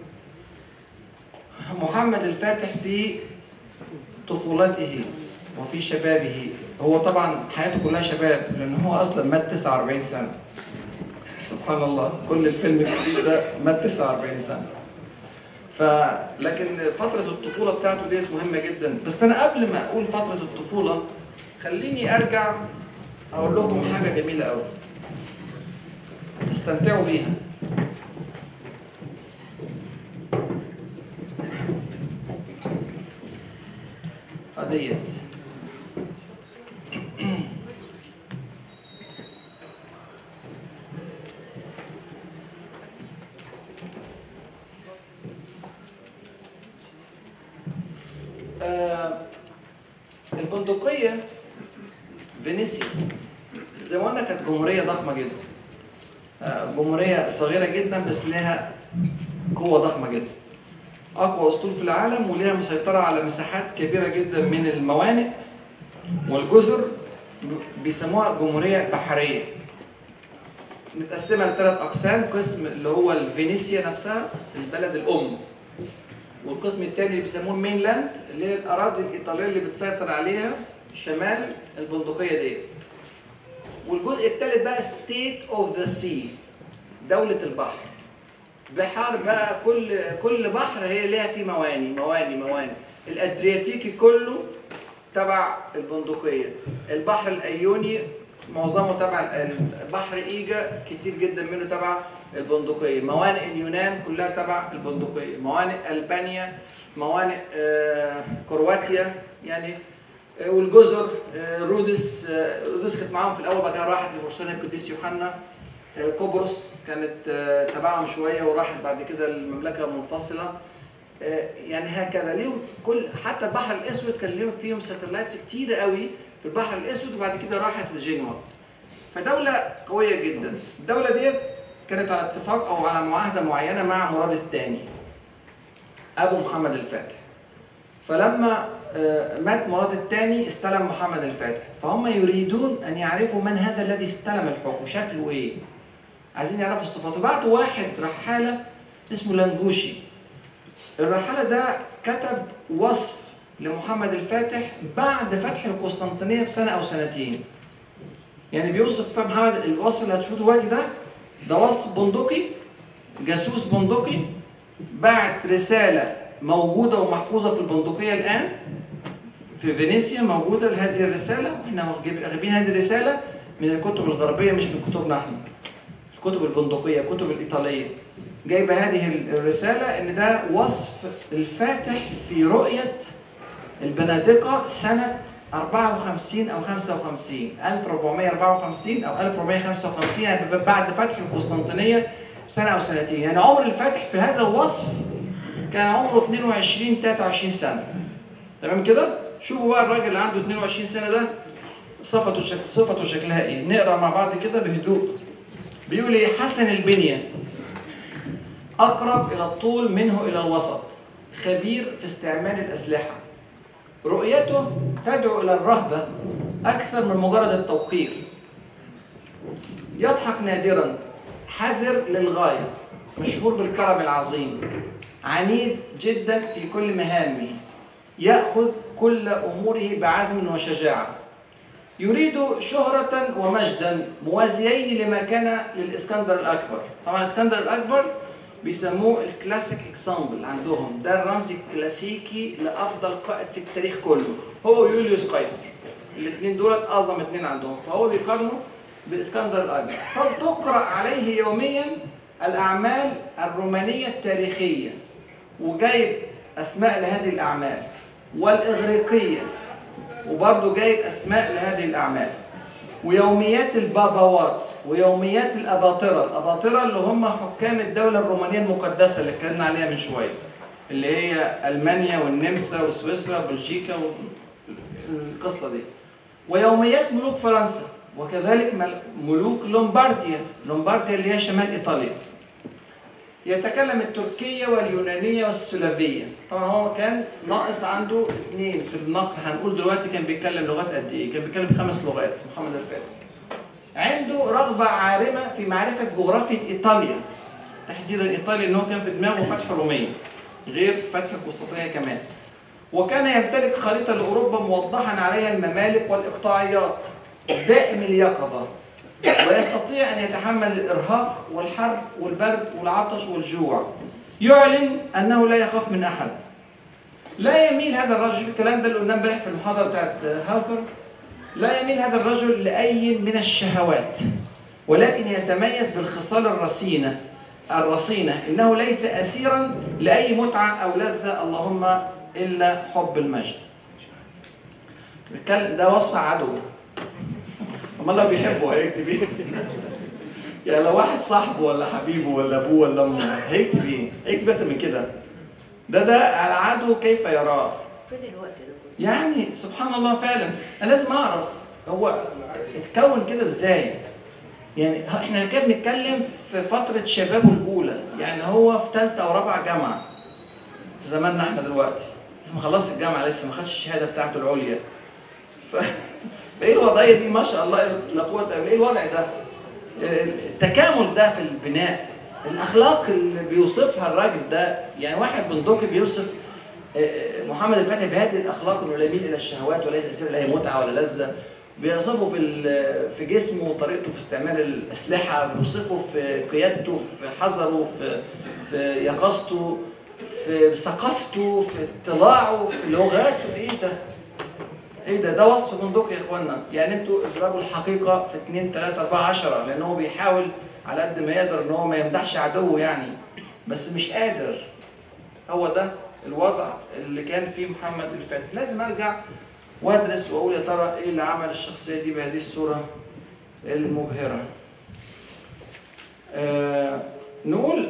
محمد الفاتح في طفولته وفي شبابه هو طبعا حياته كلها شباب لان هو اصلا مات 49 سنه سبحان الله كل الفيلم الكبير ده مات 49 سنه ف لكن فتره الطفوله بتاعته ديت مهمه جدا بس انا قبل ما اقول فتره الطفوله خليني ارجع اقول لكم حاجه جميله قوي تستمتعوا بيها ديت آه، البندقية فينيسيا زي ما قلنا كانت جمهورية ضخمة جدا آه، جمهورية صغيرة جدا بس لها قوة ضخمة جدا أقوى أسطول في العالم وليها مسيطرة على مساحات كبيرة جدا من الموانئ والجزر بيسموها جمهورية بحرية متقسمة لثلاث أقسام قسم اللي هو الفينيسيا نفسها البلد الأم والقسم الثاني اللي بيسموه المينلاند اللي هي الأراضي الإيطالية اللي بتسيطر عليها شمال البندقية دي والجزء الثالث بقى ستيت اوف ذا سي دولة البحر بحار بقى كل كل بحر هي ليها فيه مواني مواني مواني الادرياتيكي كله تبع البندقيه البحر الايوني معظمه تبع ال- بحر ايجا كتير جدا منه تبع البندقيه موانئ اليونان كلها تبع البندقيه موانئ البانيا موانئ آه، كرواتيا يعني آه، والجزر آه، رودس آه، رودس كانت معاهم في الاول بعد كده راحت لبرشلونه القديس يوحنا آه، قبرص كانت آه، تبعهم شويه وراحت بعد كده المملكه منفصله آه، يعني هكذا ليهم كل حتى البحر الاسود كان ليهم فيهم ساتلايتس كتيره قوي في البحر الاسود وبعد كده راحت لجنوة فدوله قويه جدا الدوله ديت كانت على اتفاق او على معاهده معينه مع مراد الثاني ابو محمد الفاتح فلما آه، مات مراد الثاني استلم محمد الفاتح فهم يريدون ان يعرفوا من هذا الذي استلم الحكم شكله ايه عايزين يعرفوا الصفات وبعتوا واحد رحاله اسمه لانجوشي الرحاله ده كتب وصف لمحمد الفاتح بعد فتح القسطنطينيه بسنه او سنتين يعني بيوصف فيها محمد الوصف اللي هتشوفوه دلوقتي ده ده وصف بندقي جاسوس بندقي بعت رساله موجوده ومحفوظه في البندقيه الان في فينيسيا موجوده هذه الرساله واحنا واخدين هذه الرساله من الكتب الغربيه مش من كتبنا احنا الكتب البندقيه الكتب الايطاليه جايبه هذه الرساله ان ده وصف الفاتح في رؤيه البنادقه سنه 54 او 55 1454 او 1455 يعني بعد فتح القسطنطينيه سنه او سنتين يعني عمر الفاتح في هذا الوصف كان عمره 22 23 سنه تمام كده شوفوا بقى الراجل اللي عنده 22 سنه ده صفته شك... صفته شكلها ايه نقرا مع بعض كده بهدوء بيقول ايه حسن البنيه اقرب الى الطول منه الى الوسط خبير في استعمال الاسلحه رؤيته تدعو الى الرهبه اكثر من مجرد التوقير يضحك نادرا حذر للغايه مشهور بالكرم العظيم عنيد جدا في كل مهامه ياخذ كل اموره بعزم وشجاعه يريد شهرة ومجدا موازيين لما كان للإسكندر الأكبر طبعا الإسكندر الأكبر بيسموه الكلاسيك اكزامبل عندهم ده الرمز الكلاسيكي لأفضل قائد في التاريخ كله هو يوليوس قيصر الاثنين دولت أعظم اثنين عندهم فهو بيقارنه بالإسكندر الأكبر فتقرأ عليه يوميا الأعمال الرومانية التاريخية وجايب أسماء لهذه الأعمال والإغريقية وبرضه جايب اسماء لهذه الاعمال ويوميات البابوات ويوميات الاباطره الاباطره اللي هم حكام الدوله الرومانيه المقدسه اللي اتكلمنا عليها من شويه اللي هي المانيا والنمسا وسويسرا وبلجيكا والقصه دي ويوميات ملوك فرنسا وكذلك مل- ملوك لومبارديا لومبارديا اللي هي شمال ايطاليا يتكلم التركية واليونانية والسلافية طبعا هو كان ناقص عنده اثنين في النقل هنقول دلوقتي كان بيتكلم لغات قد ايه كان بيتكلم خمس لغات محمد الفاتح عنده رغبة عارمة في معرفة جغرافية إيطاليا تحديدا إيطاليا إن هو كان في دماغه فتح رومية غير فتح القسطنطينية كمان وكان يمتلك خريطة لأوروبا موضحا عليها الممالك والإقطاعيات دائم اليقظة ويستطيع أن يتحمل الإرهاق والحر والبرد والعطش والجوع يعلن أنه لا يخاف من أحد لا يميل هذا الرجل في الكلام ده اللي قلناه امبارح في المحاضرة بتاعت هاثر لا يميل هذا الرجل لأي من الشهوات ولكن يتميز بالخصال الرصينة الرصينة إنه ليس أسيرا لأي متعة أو لذة اللهم إلا حب المجد بيتكلم- ده وصف عدو امال لو بيحبه هيكتب ايه؟ يعني لو واحد صاحبه ولا حبيبه ولا ابوه ولا امه هيكتب ايه؟ هيكتب اكتر من كده ده ده العدو كيف يراه فين الوقت ده كله؟ يعني سبحان الله فعلا انا لازم اعرف هو اتكون كده ازاي يعني احنا كده بنتكلم في فتره شبابه الاولى يعني هو في ثالثه او رابعه جامعه في زماننا احنا دلوقتي لسه ما خلصش الجامعه لسه ما خدش الشهاده بتاعته العليا ف ايه الوضعيه دي ما شاء الله لا قوه الا بالله ايه الوضع ده التكامل ده في البناء الاخلاق اللي بيوصفها الراجل ده يعني واحد من دوكي بيوصف محمد الفاتح بهذه الاخلاق انه لا يميل الى الشهوات وليس يسير الى اي متعه ولا لذه بيوصفه في ال- في جسمه وطريقته في استعمال الاسلحه بيوصفه في قيادته في حذره في في يقظته في ثقافته في اطلاعه في لغاته ايه ده؟ ايه ده؟ ده وصف بندق يا اخوانا، يعني انتوا اضربوا الحقيقه في 2 3 4 10 لان هو بيحاول على قد ما يقدر ان هو ما يمدحش عدوه يعني بس مش قادر هو ده الوضع اللي كان فيه محمد الفاتح، لازم ارجع وادرس واقول يا ترى ايه اللي عمل الشخصيه دي بهذه الصوره المبهره. آه نقول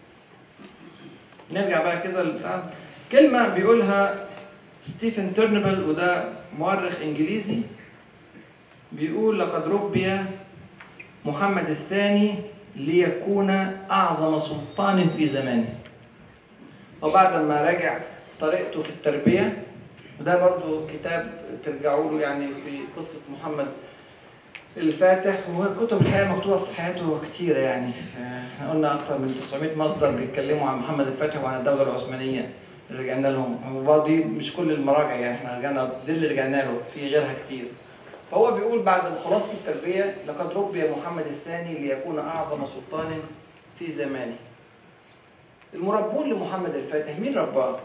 نرجع بقى كده لبتاع كلمه بيقولها ستيفن تيرنبل وده مؤرخ انجليزي بيقول لقد ربي محمد الثاني ليكون اعظم سلطان في زمانه وبعد ما راجع طريقته في التربيه وده برضو كتاب ترجعوا له يعني في قصه محمد الفاتح وكتب الحقيقه مكتوبه في حياته كتيره يعني احنا قلنا اكثر من 900 مصدر بيتكلموا عن محمد الفاتح وعن الدوله العثمانيه اللي رجعنا لهم وبرضه دي مش كل المراجع يعني احنا رجعنا دي اللي رجعنا له في غيرها كتير فهو بيقول بعد خلاصه التربيه لقد ربي محمد الثاني ليكون اعظم سلطان في زمانه المربون لمحمد الفاتح مين رباه؟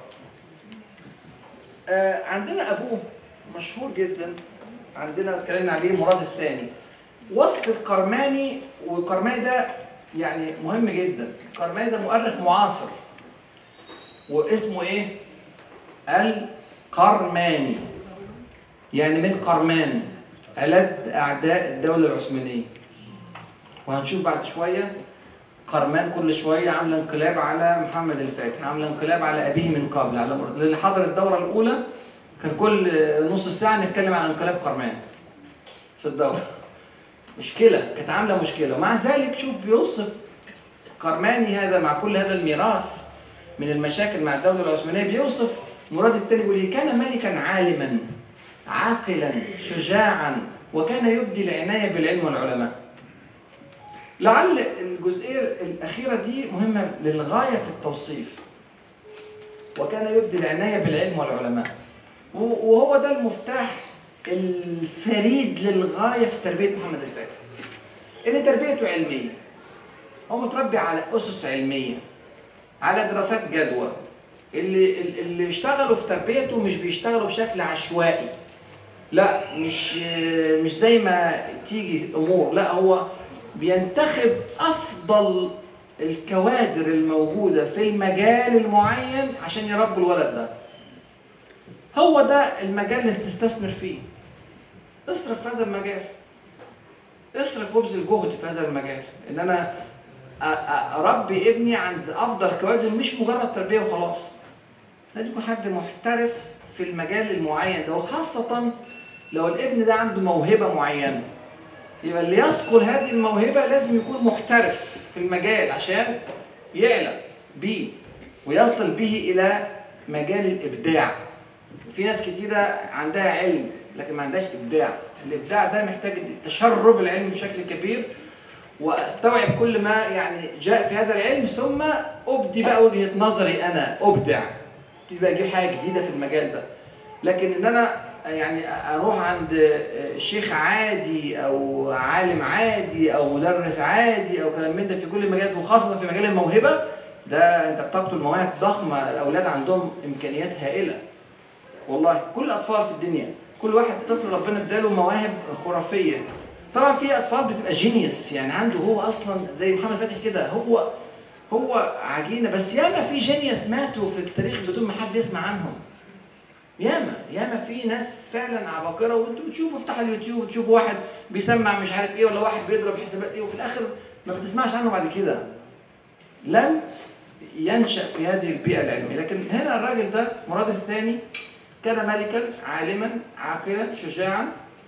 آه عندنا ابوه مشهور جدا عندنا اتكلمنا عليه مراد الثاني وصف القرماني والقرماني ده يعني مهم جدا القرماني ده مؤرخ معاصر واسمه ايه القرماني يعني من قرمان ألد أعداء الدولة العثمانية وهنشوف بعد شوية قرمان كل شوية عاملة انقلاب على محمد الفاتح عاملة انقلاب على أبيه من قبل على مر- اللي حضر الدورة الأولى كان كل نص ساعة نتكلم عن انقلاب قرمان في الدورة مشكلة كانت عاملة مشكلة ومع ذلك شوف بيوصف قرماني هذا مع كل هذا الميراث من المشاكل مع الدولة العثمانية بيوصف مراد التاني بيقول إيه؟ كان ملكا عالما عاقلا شجاعا وكان يبدي العناية بالعلم والعلماء لعل الجزئية الأخيرة دي مهمة للغاية في التوصيف وكان يبدي العناية بالعلم والعلماء و- وهو ده المفتاح الفريد للغاية في تربية محمد الفاتح إن تربيته علمية هو متربي على أسس علمية على دراسات جدوى اللي اللي بيشتغلوا في تربيته مش بيشتغلوا بشكل عشوائي لا مش مش زي ما تيجي الامور لا هو بينتخب افضل الكوادر الموجوده في المجال المعين عشان يربوا الولد ده هو ده المجال اللي تستثمر فيه اصرف في هذا المجال اصرف وابذل جهد في هذا المجال ان انا أ- أ- اربي ابني عند افضل كوادر مش مجرد تربيه وخلاص لازم يكون حد محترف في المجال المعين ده وخاصه لو الابن ده عنده موهبه معينه يبقى اللي يثقل هذه الموهبه لازم يكون محترف في المجال عشان يعلى بيه ويصل به الى مجال الابداع في ناس كتيره عندها علم لكن ما عندهاش ابداع الابداع ده محتاج تشرب العلم بشكل كبير واستوعب كل ما يعني جاء في هذا العلم ثم ابدي بقى وجهه نظري انا ابدع ابتدي بقى اجيب حاجه جديده في المجال ده لكن ان انا يعني اروح عند شيخ عادي او عالم عادي او مدرس عادي او كلام من ده في كل المجالات وخاصه في مجال الموهبه ده انت بتقتل مواهب ضخمه الاولاد عندهم امكانيات هائله والله كل الاطفال في الدنيا كل واحد طفل ربنا اداله مواهب خرافيه طبعا في اطفال بتبقى جينيوس يعني عنده هو اصلا زي محمد فتحي كده هو هو عجينه بس ياما في جينيوس ماتوا في التاريخ بدون ما حد يسمع عنهم ياما ياما في ناس فعلا عباقره وانتوا بتشوفوا افتحوا اليوتيوب تشوفوا واحد بيسمع مش عارف ايه ولا واحد بيضرب حسابات ايه وفي الاخر ما بتسمعش عنه بعد كده لم ينشا في هذه البيئه العلميه لكن هنا الراجل ده مراد الثاني كان ملكا عالما عاقلا شجاعا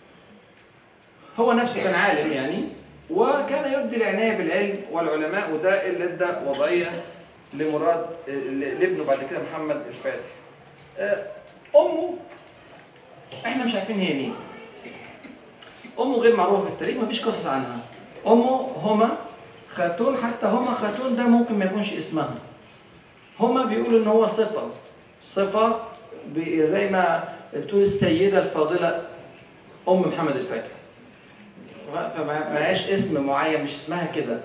هو نفسه كان عالم يعني وكان يبدي العنايه بالعلم والعلماء وده اللي ادى وضعيه لمراد لابنه بعد كده محمد الفاتح امه احنا مش عارفين هي مين امه غير معروفه في التاريخ مفيش قصص عنها امه هما خاتون حتى هما خاتون ده ممكن ما يكونش اسمها هما بيقولوا ان هو صفه صفه ب- زي ما بتقول السيده الفاضله ام محمد الفاتح فما ما هياش اسم معين مش اسمها كده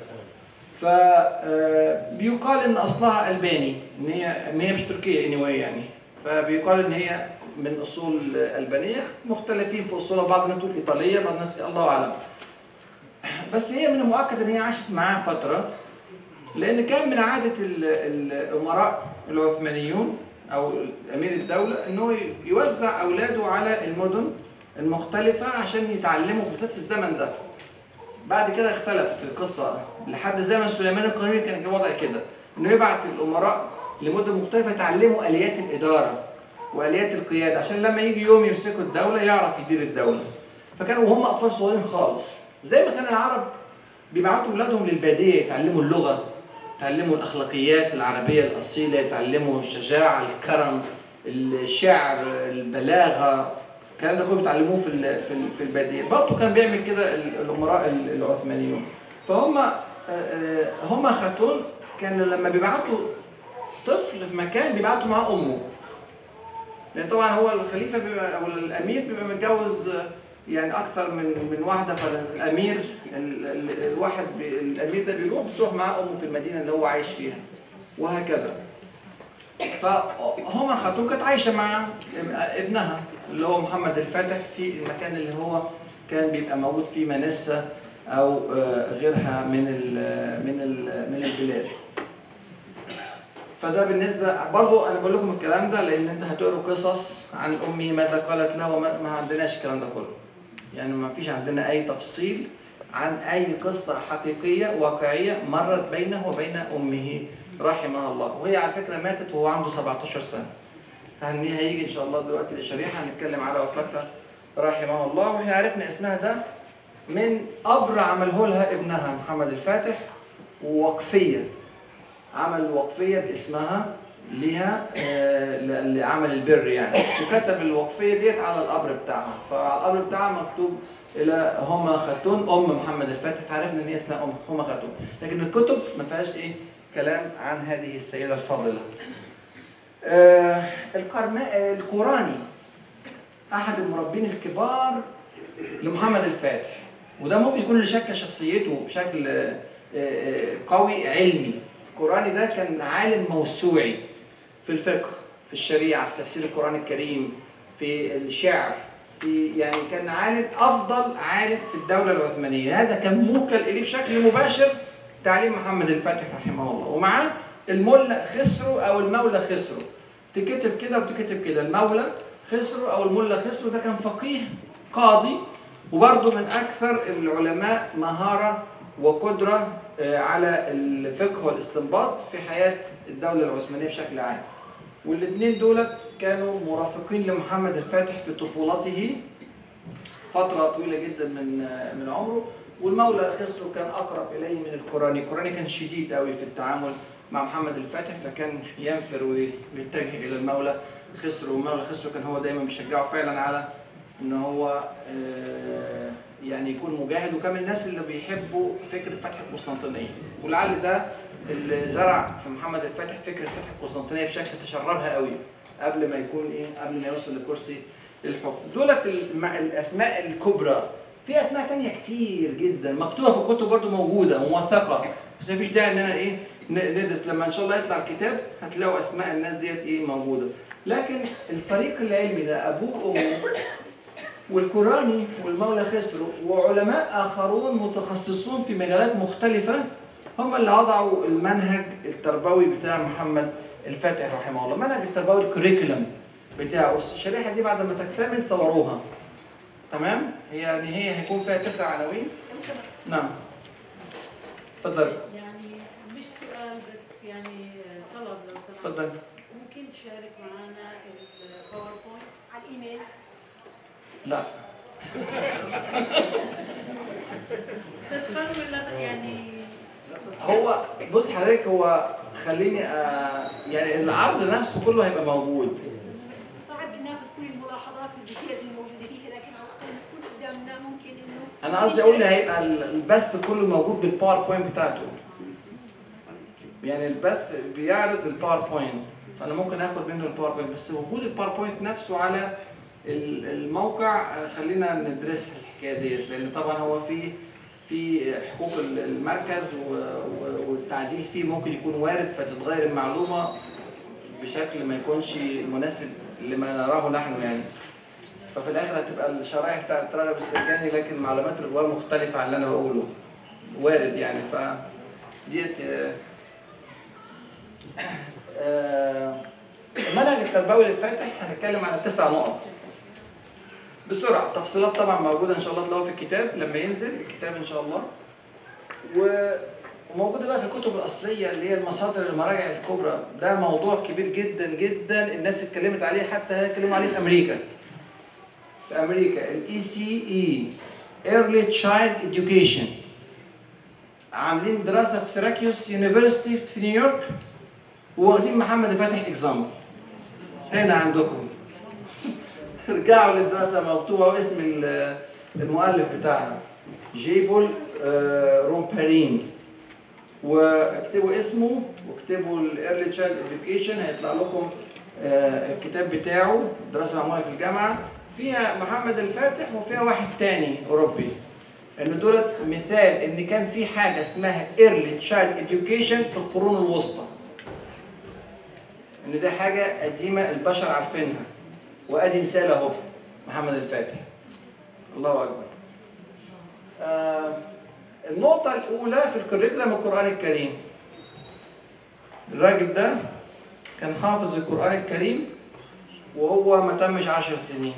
فبيقال ان اصلها الباني ان هي ان هي مش تركيه anyway يعني فبيقال ان هي من اصول البانيه مختلفين في اصولها بعض الناس تقول ايطاليه بعض الناس الله اعلم بس هي من المؤكد ان هي عاشت معاه فتره لان كان من عاده ال- الامراء العثمانيون او امير الدوله انه يوزع اولاده على المدن المختلفه عشان يتعلموا بالذات في الزمن ده بعد كده اختلفت القصه لحد زمن سليمان القانوني كان الوضع كده انه يبعت الامراء لمدن مختلفه يتعلموا اليات الاداره واليات القياده عشان لما يجي يوم يمسكوا الدوله يعرف يدير الدوله فكانوا وهم اطفال صغيرين خالص زي ما كان العرب بيبعتوا اولادهم للباديه يتعلموا اللغه يتعلموا الاخلاقيات العربيه الاصيله يتعلموا الشجاعه الكرم الشعر البلاغه الكلام ده كله بيتعلموه في ال- في ال- في الباديه برضه كان بيعمل كده ال- الامراء ال- العثمانيون فهم آه، آه، هم خاتون كانوا لما بيبعتوا طفل في مكان بيبعتوا معاه امه لان طبعا هو الخليفه بيبقى او الامير بيبقى متجوز آه، يعني اكثر من من واحده فالامير ال- ال- الواحد بي الامير ده بيروح بتروح معاه امه في المدينه اللي هو عايش فيها وهكذا فهم خاتون كانت عايشه مع ابنها اللي هو محمد الفاتح في المكان اللي هو كان بيبقى موجود فيه منسة او آه، غيرها من ال من ال من البلاد فده بالنسبه برضو انا بقول لكم الكلام ده لان انتوا هتقروا قصص عن امي ماذا قالت له وما ما عندناش الكلام ده كله يعني ما فيش عندنا اي تفصيل عن اي قصه حقيقيه واقعيه مرت بينه وبين امه رحمها الله وهي على فكره ماتت وهو عنده 17 سنه هني هيجي ان شاء الله دلوقتي الشريحه هنتكلم على وفاتها رحمه الله واحنا عرفنا اسمها ده من قبر عمله لها ابنها محمد الفاتح ووقفيه عمل وقفيه باسمها ليها آه، ل- لعمل البر يعني وكتب الوقفيه ديت على القبر بتاعها فعلى القبر بتاعها مكتوب الى هما خاتون ام محمد الفاتح فعرفنا ان هي اسمها ام هما خاتون لكن الكتب ما فيهاش ايه كلام عن هذه السيده الفاضله آه القرما آه، القراني احد المربين الكبار لمحمد الفاتح وده ممكن يكون اللي شكل شخصيته بشكل آه، آه، قوي علمي القراني ده كان عالم موسوعي في الفقه في الشريعه في تفسير القران الكريم في الشعر في يعني كان عالم افضل عالم في الدوله العثمانيه هذا كان موكل اليه بشكل مباشر تعليم محمد الفاتح رحمه الله ومعاه الملا خسرو او المولى خسرو تكتب كده وتكتب كده المولى خسرو او الملا خسرو ده كان فقيه قاضي وبرضه من اكثر العلماء مهاره وقدره آه، على الفقه والاستنباط في حياه الدوله العثمانيه بشكل عام والاثنين دولت كانوا مرافقين لمحمد الفاتح في طفولته فتره طويله جدا من آه، من عمره والمولى خسرو كان اقرب اليه من القراني القراني كان شديد قوي في التعامل مع محمد الفاتح فكان ينفر ويتجه الى المولى خسرو والمولى خسرو كان هو دايما بيشجعه فعلا على ان هو آه، يعني يكون مجاهد وكان من الناس اللي بيحبوا فكره فتح القسطنطينيه ولعل ده اللي زرع في محمد الفاتح فكره فتح القسطنطينيه بشكل تشربها قوي قبل ما يكون ايه قبل ما يوصل لكرسي الحكم دولت الم- الاسماء الكبرى في اسماء تانية كتير جدا مكتوبه في الكتب برضو موجوده موثقه بس مفيش داعي اننا ايه ن- ندرس لما ان شاء الله يطلع الكتاب هتلاقوا اسماء الناس ديت ايه موجوده لكن الفريق العلمي ده ابوه وامه والقراني والمولى خسرو وعلماء اخرون متخصصون في مجالات مختلفه هم اللي وضعوا المنهج التربوي بتاع محمد الفاتح رحمه الله المنهج التربوي الكوريكولم بتاعه الشريحه دي بعد ما تكتمل صوروها تمام هي يعني هي هيكون فيها تسع عناوين نعم اتفضل يعني مش سؤال بس يعني طلب لو سمحت اتفضل ممكن تشارك معنا الباوربوينت على الايميل لا صدقا ولا يعني هو بص حضرتك هو خليني آه يعني العرض نفسه كله هيبقى موجود صعب ناخذ كل الملاحظات والفيديوهات الموجوده فيها لكن على الاقل تكون قدامنا ممكن انه انا قصدي اقول هيبقى البث كله موجود بالباوربوينت بتاعته يعني البث بيعرض الباوربوينت فانا ممكن اخد منه الباوربوينت بس وجود الباوربوينت نفسه على ال- الموقع آه، خلينا ندرس الحكايه ديت لان طبعا هو في في حقوق ال- المركز و- و- والتعديل فيه ممكن يكون وارد فتتغير المعلومه بشكل ما يكونش مناسب لما نراه نحن يعني ففي الاخر هتبقى الشرائح بتاعت رغب السرجاني لكن المعلومات اللي جواه مختلفه عن اللي انا بقوله وارد يعني ف ديت آه، آه، المنهج التربوي للفاتح هنتكلم على تسع نقط بسرعه تفصيلات طبعا موجوده ان شاء الله تلاقوها في الكتاب لما ينزل الكتاب ان شاء الله و وموجوده بقى في الكتب الاصليه اللي هي المصادر المراجع الكبرى ده موضوع كبير جدا جدا الناس اتكلمت عليه حتى اتكلموا عليه في امريكا في امريكا الاي سي اي ايرلي تشايلد education عاملين دراسه في سيراكيوس يونيفرستي في نيويورك واخدين محمد الفاتح اكزامبل هنا عندكم ارجعوا للدراسه مكتوبه واسم ال- المؤلف بتاعها جيبول آه، رومبارين واكتبوا اسمه واكتبوا الايرلي تشايلد education هيطلع لكم آه، الكتاب بتاعه دراسه معموله في الجامعه فيها محمد الفاتح وفيها واحد تاني اوروبي ان دولت مثال ان كان في حاجه اسمها early child education في القرون الوسطى ان ده حاجه قديمه البشر عارفينها وادي مثال اهو محمد الفاتح الله اكبر آه النقطة الأولى في الكريكولم القرآن الكريم الراجل ده كان حافظ القرآن الكريم وهو ما تمش عشر سنين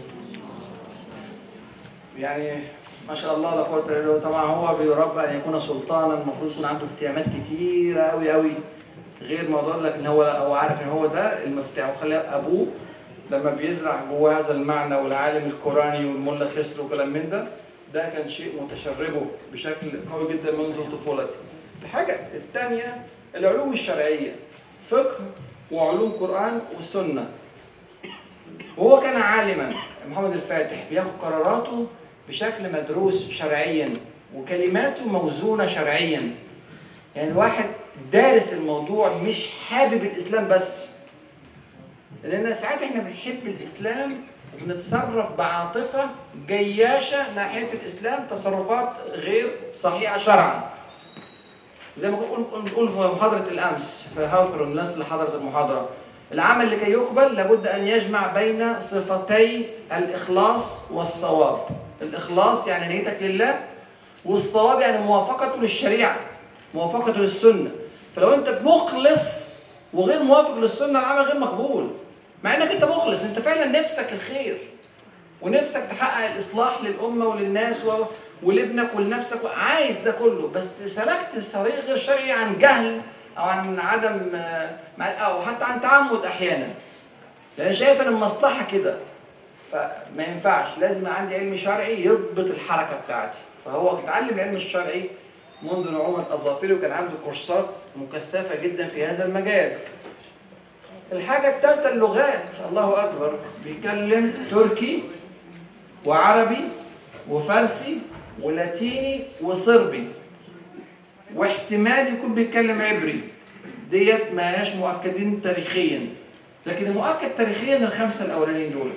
يعني ما شاء الله لا قوة إلا بالله طبعا هو بيربى أن يكون سلطانا المفروض يكون عنده اهتمامات كتيرة أوي أوي غير موضوع لكن هو هو عارف ان هو ده المفتاح وخلى ابوه لما بيزرع جواه هذا المعنى والعالم القراني والملا خسر وكلام من ده ده كان شيء متشربه بشكل قوي جدا منذ طفولته. الحاجه الثانيه العلوم الشرعيه فقه وعلوم قران وسنه. وهو كان عالما محمد الفاتح بياخد قراراته بشكل مدروس شرعيا وكلماته موزونه شرعيا. يعني الواحد دارس الموضوع مش حابب الاسلام بس لان ساعات احنا بنحب الاسلام وبنتصرف بعاطفه جياشه ناحيه الاسلام تصرفات غير صحيحه شرعا زي ما كنا بنقول في محاضره الامس في هاوثر الناس اللي حضرت المحاضره العمل لكي يقبل لابد ان يجمع بين صفتي الاخلاص والصواب الاخلاص يعني نيتك لله والصواب يعني موافقته للشريعه موافقته للسنه فلو انت مخلص وغير موافق للسنه العمل غير مقبول مع انك انت مخلص انت فعلا نفسك الخير ونفسك تحقق الاصلاح للامه وللناس و... ولابنك ولنفسك عايز ده كله بس سلكت طريق غير شرعي عن جهل او عن عدم او حتى عن تعمد احيانا لان شايف ان المصلحه كده فما ينفعش لازم عندي علم شرعي يضبط الحركه بتاعتي فهو اتعلم العلم الشرعي منذ نعومة أظافره وكان عنده كورسات مكثفة جدا في هذا المجال. الحاجة الثالثة اللغات الله أكبر بيتكلم تركي وعربي وفارسي ولاتيني وصربي واحتمال يكون بيتكلم عبري ديت ما هياش مؤكدين تاريخيا لكن المؤكد تاريخيا الخمسة الأولانيين دول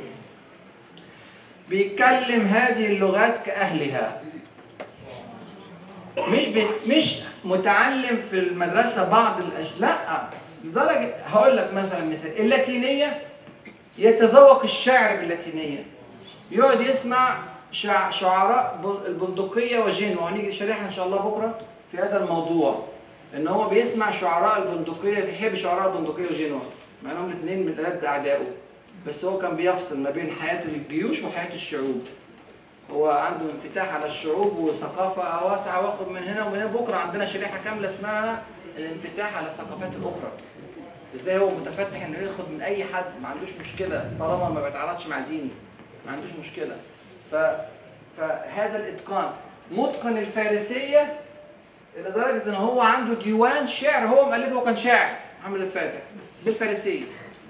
بيتكلم هذه اللغات كأهلها مش بت... مش متعلم في المدرسه بعض الاشياء لا لدرجه هقول لك مثلا مثال اللاتينيه يتذوق الشعر باللاتينيه يقعد يسمع شع... شعراء ب- البندقيه وجين وهنيجي شريحه ان شاء الله بكره في هذا الموضوع ان هو بيسمع شعراء البندقيه بيحب شعراء البندقيه وجينوا مع انهم الاثنين من الاد اعدائه بس هو كان بيفصل ما بين حياه الجيوش وحياه الشعوب هو عنده انفتاح على الشعوب وثقافة واسعة واخد من هنا ومن هنا بكرة عندنا شريحة كاملة اسمها الانفتاح على الثقافات الأخرى ازاي هو متفتح انه ياخد من اي حد ما عندوش مشكلة طالما ما بيتعارضش مع ديني ما عندوش مشكلة ف... فهذا الاتقان متقن الفارسية لدرجة ان هو عنده ديوان شعر هو مؤلفه هو كان شاعر محمد الفاتح بالفارسية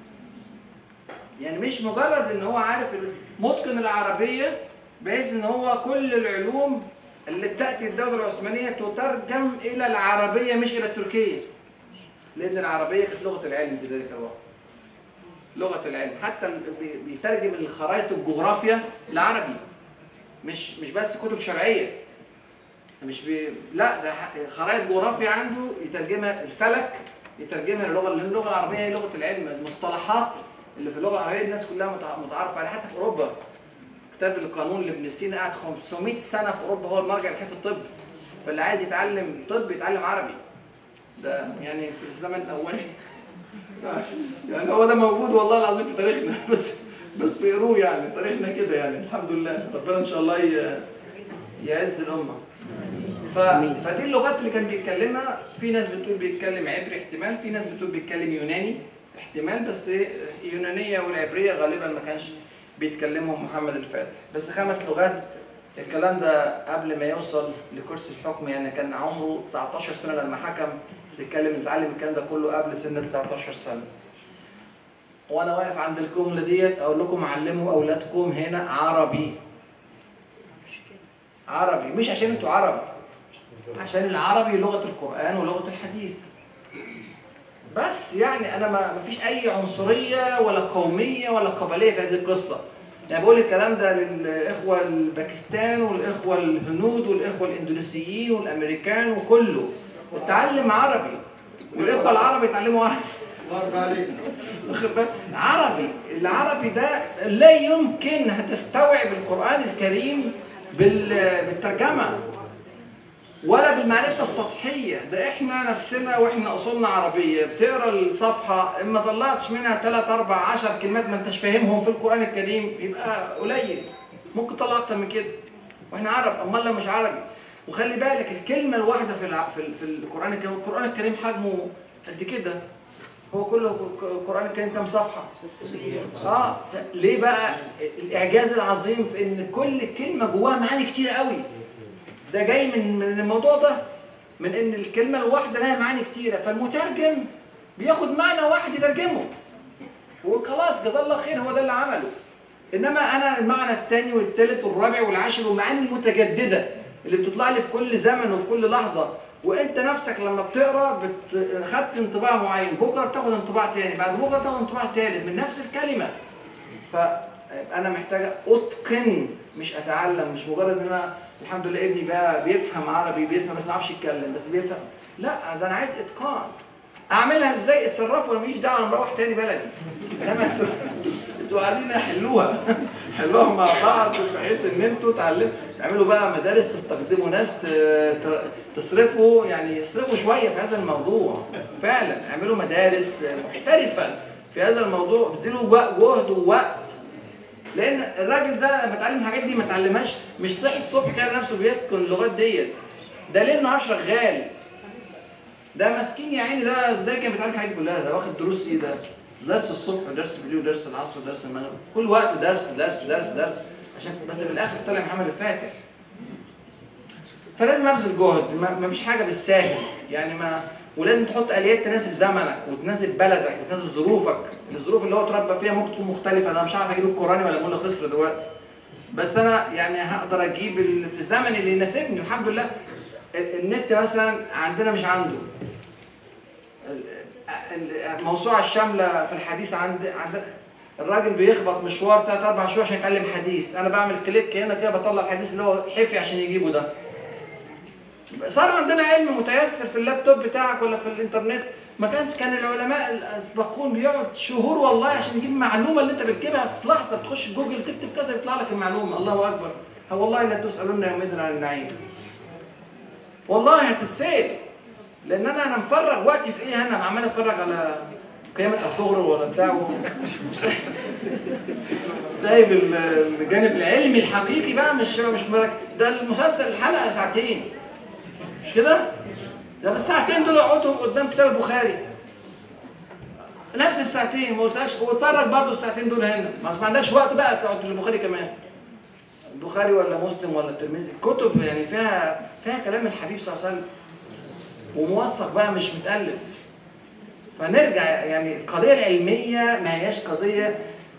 يعني مش مجرد ان هو عارف متقن العربية بحيث ان هو كل العلوم اللي تاتي الدوله العثمانيه تترجم الى العربيه مش الى التركيه لان العربيه كانت لغه العلم في ذلك الوقت لغه العلم حتى ال- بي- بيترجم الخرائط الجغرافيا العربي مش مش بس كتب شرعيه مش بي... لا ده ح- خرائط جغرافيا عنده يترجمها الفلك يترجمها للغه لان اللغه العربيه هي لغه العلم المصطلحات اللي في اللغه العربيه الناس كلها متع- متعارفه عليها حتى في اوروبا كتاب القانون لابن سينا قعد 500 سنه في اوروبا هو المرجع الوحيد في الطب فاللي عايز يتعلم طب يتعلم عربي ده يعني في الزمن الاولي ف- يعني هو ده موجود والله العظيم في تاريخنا بس بس يقروه يعني تاريخنا كده يعني الحمد لله ربنا ان شاء الله ي- يعز الامه ف... فدي اللغات اللي كان بيتكلمها في ناس بتقول بيتكلم عبري احتمال في ناس بتقول بيتكلم يوناني احتمال بس اليونانيه والعبريه غالبا ما كانش بيتكلمهم محمد الفاتح بس خمس لغات الكلام ده قبل ما يوصل لكرسي الحكم يعني كان عمره 19 سنه لما حكم يتكلم يتعلم الكلام ده كله قبل سن 19 سنه وانا واقف عند الجمله ديت اقول لكم علموا اولادكم هنا عربي عربي مش عشان انتوا عرب عشان العربي لغه القران ولغه الحديث بس يعني انا ما ما فيش اي عنصريه ولا قوميه ولا قبليه في هذه القصه يعني بقول الكلام ده للاخوه الباكستان والاخوه الهنود والاخوه الاندونيسيين والامريكان وكله اتعلم عربي والاخوه العرب يتعلموا عربي بارك عليك واخد بالك؟ عربي العربي ده لا يمكن هتستوعب القرآن الكريم بال- بالترجمة ولا بالمعرفة السطحية ده احنا نفسنا واحنا اصولنا عربية بتقرا الصفحة اما طلعتش منها 3 4 10 كلمات ما انتش فاهمهم في القرآن الكريم يبقى قليل ممكن تطلع اكتر من كده واحنا عرب امال لو مش عربي وخلي بالك الكلمة الواحدة في الع- في ال- في القرآن الكريم القرآن الكريم حجمه قد كده هو كله القرآن الكريم كام صفحة؟ اه ف- ليه بقى الاعجاز العظيم في ان كل كلمة جواها معاني كتير قوي ده جاي من من الموضوع ده من ان الكلمه الواحده لها معاني كتيره فالمترجم بياخد معنى واحد يترجمه وخلاص جزاه الله خير هو ده اللي عمله انما انا المعنى الثاني والثالث والرابع والعاشر والمعاني المتجدده اللي بتطلع لي في كل زمن وفي كل لحظه وانت نفسك لما بتقرا بت... خدت انطباع معين بكره بتاخد انطباع تاني بعد بكره بتاخد انطباع ثالث من نفس الكلمه فانا محتاج اتقن مش اتعلم مش مجرد ان انا الحمد لله ابني بقى بيفهم عربي بيسمع بس ما يعرفش يتكلم بس بيفهم لا ده انا عايز اتقان اعملها ازاي اتصرفوا انا ماليش دعوه انا مروح تاني بلدي انما انتوا انتوا عايزين حلوها حلوها مع بعض بحيث ان انتوا تعلموا تعملوا بقى مدارس تستخدموا ناس ت- ت- تصرفوا يعني اصرفوا شويه في هذا الموضوع فعلا اعملوا مدارس محترفه في هذا الموضوع بذلوا جهد ووقت لان الراجل ده لما اتعلم الحاجات دي ما اتعلمهاش مش صحي الصبح كده نفسه بيتقن اللغات ديت ده ليل نهار شغال ده مسكين يا عيني ده ازاي كان بيتعلم الحاجات دي كلها ده واخد دروس ايه ده درس الصبح ودرس بالليل ودرس العصر ودرس المغرب كل وقت درس درس درس درس عشان بس في الاخر طلع محمد الفاتح فلازم ابذل جهد ما ما فيش حاجه بالساهل يعني ما ولازم تحط اليات تناسب زمنك وتناسب بلدك وتناسب ظروفك الظروف اللي هو اتربى فيها ممكن تكون مختلفه انا مش عارف اجيب القراني ولا مولى خسر دلوقتي بس انا يعني هقدر اجيب ال- في الزمن اللي يناسبني الحمد لله ال- النت مثلا عندنا مش عنده ال- ال- الموسوعه الشامله في الحديث عند عند الراجل بيخبط مشوار 3 4 شهور عشان يتعلم حديث انا بعمل كليك هنا كده بطلع الحديث اللي هو حفي عشان يجيبه ده صار عندنا علم متيسر في اللابتوب بتاعك ولا في الانترنت ما كانش كان العلماء الاسبقون بيقعد شهور والله عشان يجيب المعلومه اللي انت بتجيبها في لحظه بتخش جوجل تكتب كذا يطلع لك المعلومه الله اكبر ها والله لا تسالون يومئذ عن النعيم والله هتتسال لان انا انا مفرغ وقتي في ايه انا عمال اتفرج على قيامة الظهر ولا بتاع و- سايب ال- الجانب العلمي الحقيقي بقى مش مش مرك... ده المسلسل الحلقه ساعتين مش كده؟ ده بس الساعتين دول اقعدهم قدام كتاب البخاري نفس الساعتين ما قلتلكش واتفرج برضه الساعتين دول هنا ما ما عندكش وقت بقى تقعد البخاري كمان البخاري ولا مسلم ولا الترمذي الكتب يعني فيها فيها كلام الحبيب صلى الله عليه وسلم وموثق بقى مش متألف فنرجع يعني القضية العلمية ما هياش قضية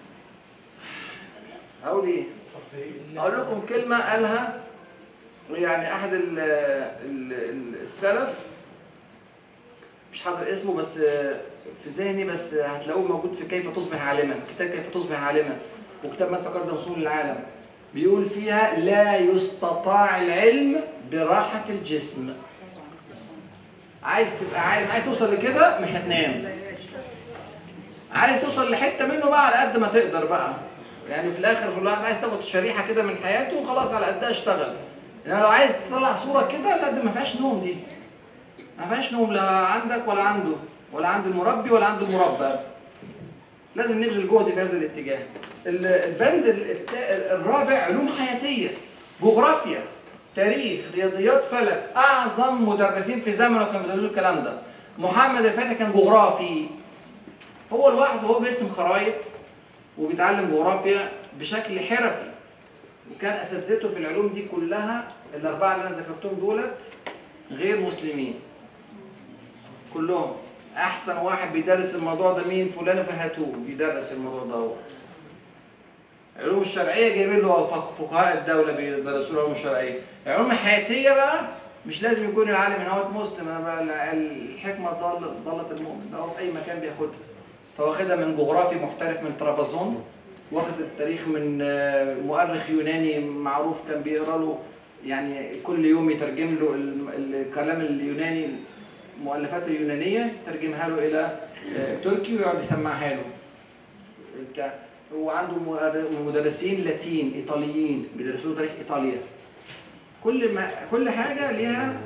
أقول إيه؟ أقول لكم كلمة قالها يعني أحد ال ال ال- السلف مش حاضر اسمه بس في ذهني بس هتلاقوه موجود في كيف تصبح عالما كتاب كيف تصبح عالما وكتاب ما استقر وصول العالم بيقول فيها لا يستطاع العلم براحة الجسم عايز تبقى عالم عايز توصل لكده مش هتنام عايز توصل لحته منه بقى على قد ما تقدر بقى يعني في الاخر في الواحد عايز تاخد شريحه كده من حياته وخلاص على قدها اشتغل انما لو عايز تطلع صوره كده لا دي ما فيهاش نوم دي ما فيهاش نوم لا عندك ولا عنده ولا عند المربي ولا عند المربى لازم نبذل جهد في هذا الاتجاه ال- البند ال- التا- الرابع علوم حياتيه جغرافيا تاريخ رياضيات فلك اعظم مدرسين في زمنه كانوا بيدرسوا الكلام ده محمد الفاتح كان جغرافي هو لوحده وهو بيرسم خرايط وبيتعلم جغرافيا بشكل حرفي وكان اساتذته في العلوم دي كلها الاربعه اللي انا ذكرتهم دولت غير مسلمين كلهم احسن واحد بيدرس الموضوع ده مين فلان فهاتوه بيدرس الموضوع ده العلوم الشرعيه جايبين له فق- فقهاء الدوله بيدرسوا له العلوم الشرعيه العلوم الحياتيه بقى مش لازم يكون العالم ان هو مسلم انا بقى ال- الحكمه ضاله ضاله المؤمن ده هو في اي مكان بياخدها فواخدها من جغرافي محترف من طرابزون واخد التاريخ من آه، مؤرخ يوناني معروف كان بيقرا له يعني كل يوم يترجم له ال- الكلام اليوناني المؤلفات اليونانيه يترجمها له الى آه، تركي ويقعد يسمعها له بتاع هو عنده مؤر- مدرسين لاتين ايطاليين بيدرسوا له تاريخ ايطاليا كل ما كل حاجه ليها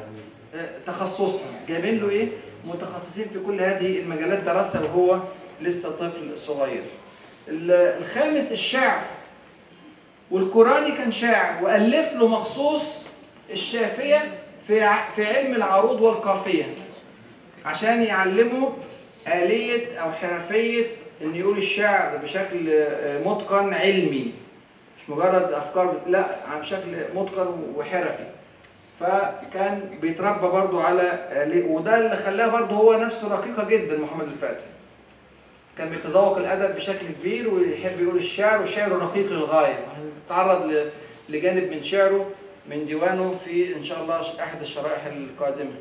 آه، تخصصها جايبين له ايه متخصصين في كل هذه المجالات درسها وهو لسه طفل صغير ال- الخامس الشعر والقراني كان شاعر والف له مخصوص الشافيه في ع- في علم العروض والقافيه عشان يعلمه آلية أو حرفية إن يقول الشعر بشكل آه، متقن علمي مش مجرد أفكار لا بشكل متقن وحرفي فكان بيتربى برضو على آلية وده اللي خلاه برضو هو نفسه رقيقة جدا محمد الفاتح كان بيتذوق الأدب بشكل كبير ويحب يقول الشعر والشعر رقيق للغاية تعرض ل- لجانب من شعره من ديوانه في إن شاء الله أحد الشرائح القادمة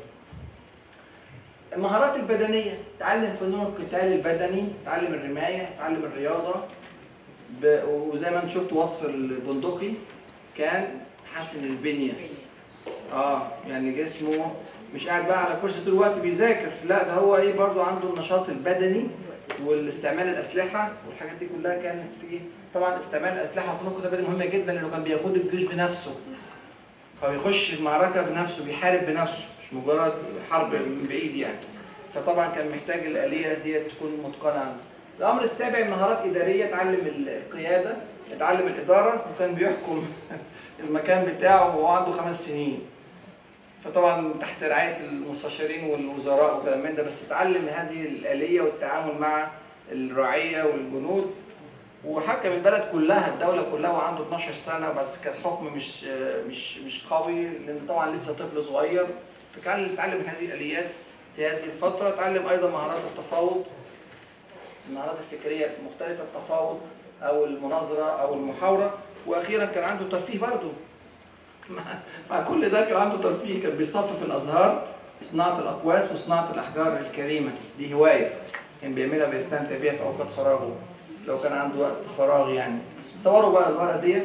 المهارات البدنية تعلم فنون القتال البدني تعلم الرماية تعلم الرياضة ب... وزي ما انت شفت وصف البندقي كان حسن البنية اه يعني جسمه مش قاعد بقى على كرسي طول الوقت بيذاكر لا ده هو ايه برضو عنده النشاط البدني والاستعمال الأسلحة والحاجات دي كلها كان في طبعا استعمال الأسلحة في فنون القتال البدني مهمة جدا لأنه كان بيقود الجيش بنفسه فبيخش المعركة بنفسه بيحارب بنفسه مش مجرد حرب من بعيد يعني فطبعا كان محتاج الآلية دي تكون متقنة عنده الأمر السابع مهارات إدارية اتعلم القيادة اتعلم الإدارة وكان بيحكم المكان بتاعه وهو عنده خمس سنين فطبعا تحت رعاية المستشارين والوزراء وكلام من ده بس اتعلم هذه الآلية والتعامل مع الرعية والجنود وحكم البلد كلها الدولة كلها وعنده 12 سنة وبس كان حكم مش مش مش قوي لأن طبعا لسه طفل صغير تتعلم تعلم هذه الآليات في هذه الفترة تعلم أيضا مهارات التفاوض المهارات الفكرية مختلفة التفاوض أو المناظرة أو المحاورة وأخيرا كان عنده ترفيه برضه مع, مع كل ده كان عنده ترفيه كان بيصفف الأزهار صناعة الأقواس وصناعة الأحجار الكريمة دي هواية كان بيعملها بيستمتع بيها في أوقات فراغه لو كان عنده وقت فراغ يعني صوروا بقى الورقة ديت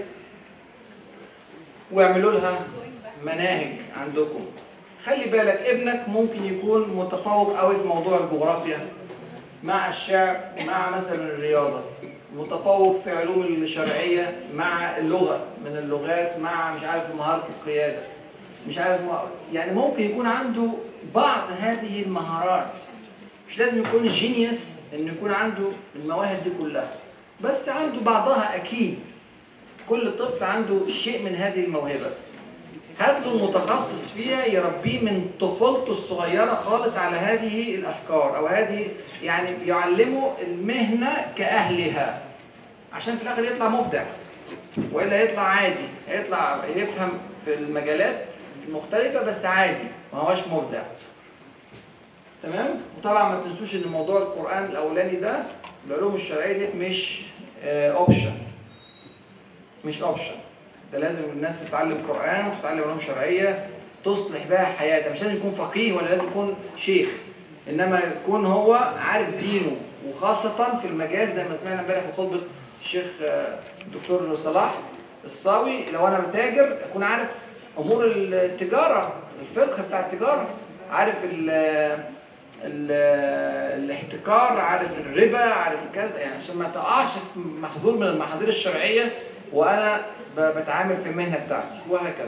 واعملوا لها مناهج عندكم خلي بالك ابنك ممكن يكون متفوق قوي في موضوع الجغرافيا مع الشعر مع مثلا الرياضة متفوق في علوم الشرعية مع اللغة من اللغات مع مش عارف مهارة القيادة مش عارف مه- يعني ممكن يكون عنده بعض هذه المهارات مش لازم يكون جينيوس انه يكون عنده المواهب دي كلها بس عنده بعضها اكيد كل طفل عنده شيء من هذه الموهبه هات له المتخصص فيها يربيه من طفولته الصغيره خالص على هذه الافكار او هذه يعني يعلمه المهنه كاهلها عشان في الاخر يطلع مبدع والا يطلع عادي هيطلع يفهم في المجالات المختلفه بس عادي ما هوش مبدع تمام وطبعا ما تنسوش ان موضوع القران الاولاني ده العلوم الشرعيه ديت مش اوبشن مش اوبشن ده لازم الناس تتعلم قران وتتعلم علوم شرعيه تصلح بها حياتها مش لازم يكون فقيه ولا لازم يكون شيخ انما يكون هو عارف دينه وخاصه في المجال زي ما سمعنا امبارح في خطبه الشيخ آه، الدكتور صلاح الصاوي لو انا بتاجر اكون عارف امور التجاره الفقه بتاع التجاره عارف ال ال الاحتكار عارف الربا عارف كذا يعني عشان ما تقعش في محظور من المحاذير الشرعيه وانا ب- بتعامل في المهنه بتاعتي وهكذا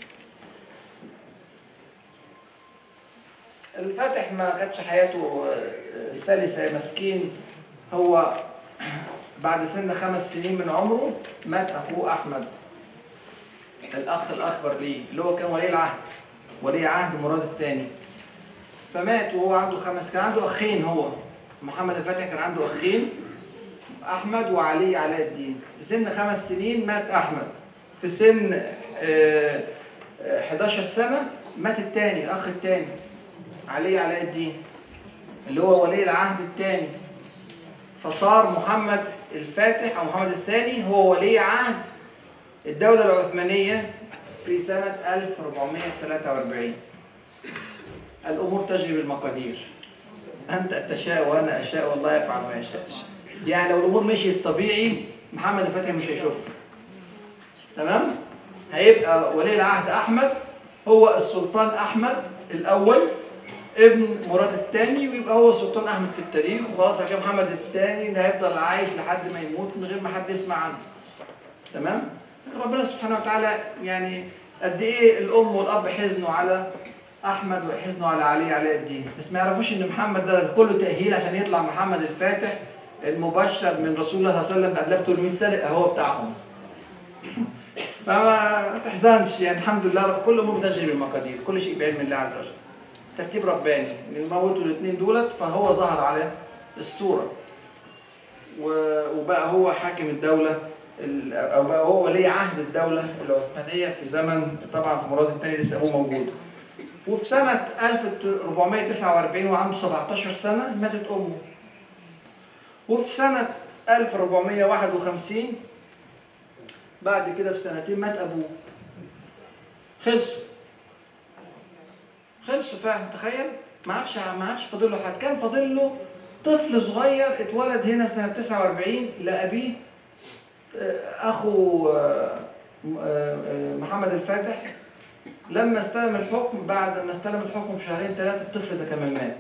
الفاتح ما كانتش حياته آه، سلسه مسكين هو بعد سن خمس سنين من عمره مات اخوه احمد الاخ الاكبر ليه اللي هو كان ولي العهد ولي عهد مراد الثاني فمات وهو عنده خمس كان عنده اخين هو محمد الفاتح كان عنده اخين احمد وعلي علاء الدين في سن خمس سنين مات احمد في سن آه، آه، 11 سنه مات الثاني الاخ الثاني علي علاء الدين اللي هو ولي العهد الثاني فصار محمد الفاتح او محمد الثاني هو ولي عهد الدولة العثمانية في سنة 1443 الأمور تجري بالمقادير أنت تشاء وأنا أشاء والله يفعل ما يشاء يعني لو الأمور مشيت طبيعي محمد الفاتح مش هيشوفها تمام هيبقى ولي العهد أحمد هو السلطان أحمد الأول ابن مراد الثاني ويبقى هو سلطان احمد في التاريخ وخلاص كده محمد الثاني ده هيفضل عايش لحد ما يموت من غير ما حد يسمع عنه تمام لكن ربنا سبحانه وتعالى يعني قد ايه الام والاب حزنوا على احمد ويحزنوا على علي علاء الدين بس ما يعرفوش ان محمد ده كله تاهيل عشان يطلع محمد الفاتح المبشر من رسول الله صلى الله عليه وسلم قبلها ب 800 سنه هو بتاعهم فما تحزنش يعني الحمد لله رب كل امور تجري بالمقادير كل شيء بعلم الله عز وجل ترتيب رباني يموتوا الاثنين دولت فهو ظهر على الصوره و- وبقى هو حاكم الدوله ال- او بقى هو ولي عهد الدوله العثمانيه في زمن طبعا في مراد الثاني لسه هو موجود وفي سنه 1449 وعنده 17 سنه ماتت امه وفي سنه 1451 بعد كده بسنتين مات ابوه خلصوا خلصوا فعلا تخيل ما عادش ما عادش فاضل له حد كان فاضل له طفل صغير اتولد هنا سنه 49 لابيه آه، اخو آه، م- آه، آه، محمد الفاتح لما استلم الحكم بعد ما استلم الحكم بشهرين ثلاثه الطفل ده كمان مات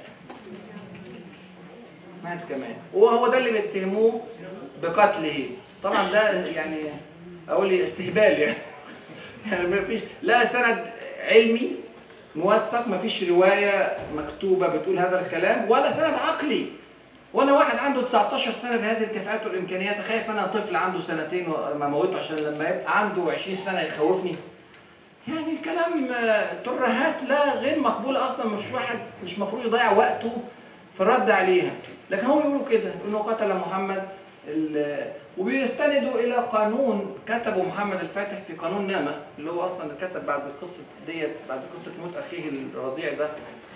مات كمان وهو ده اللي بيتهموه بقتله طبعا ده يعني اقول لي استهبال يعني يعني ما فيش لا سند علمي موثق ما فيش روايه مكتوبه بتقول هذا الكلام ولا سند عقلي وانا واحد عنده 19 سنه بهذه الكفاءات والامكانيات خايف انا طفل عنده سنتين وما موته عشان لما يبقى عنده 20 سنه يخوفني يعني كلام آه، ترهات لا غير مقبوله اصلا مش واحد مش مفروض يضيع وقته في الرد عليها لكن هم بيقولوا كده انه قتل محمد ال- وبيستندوا الى قانون كتبه محمد الفاتح في قانون ناما اللي هو اصلا كتب بعد القصه ديت بعد قصه موت اخيه الرضيع ده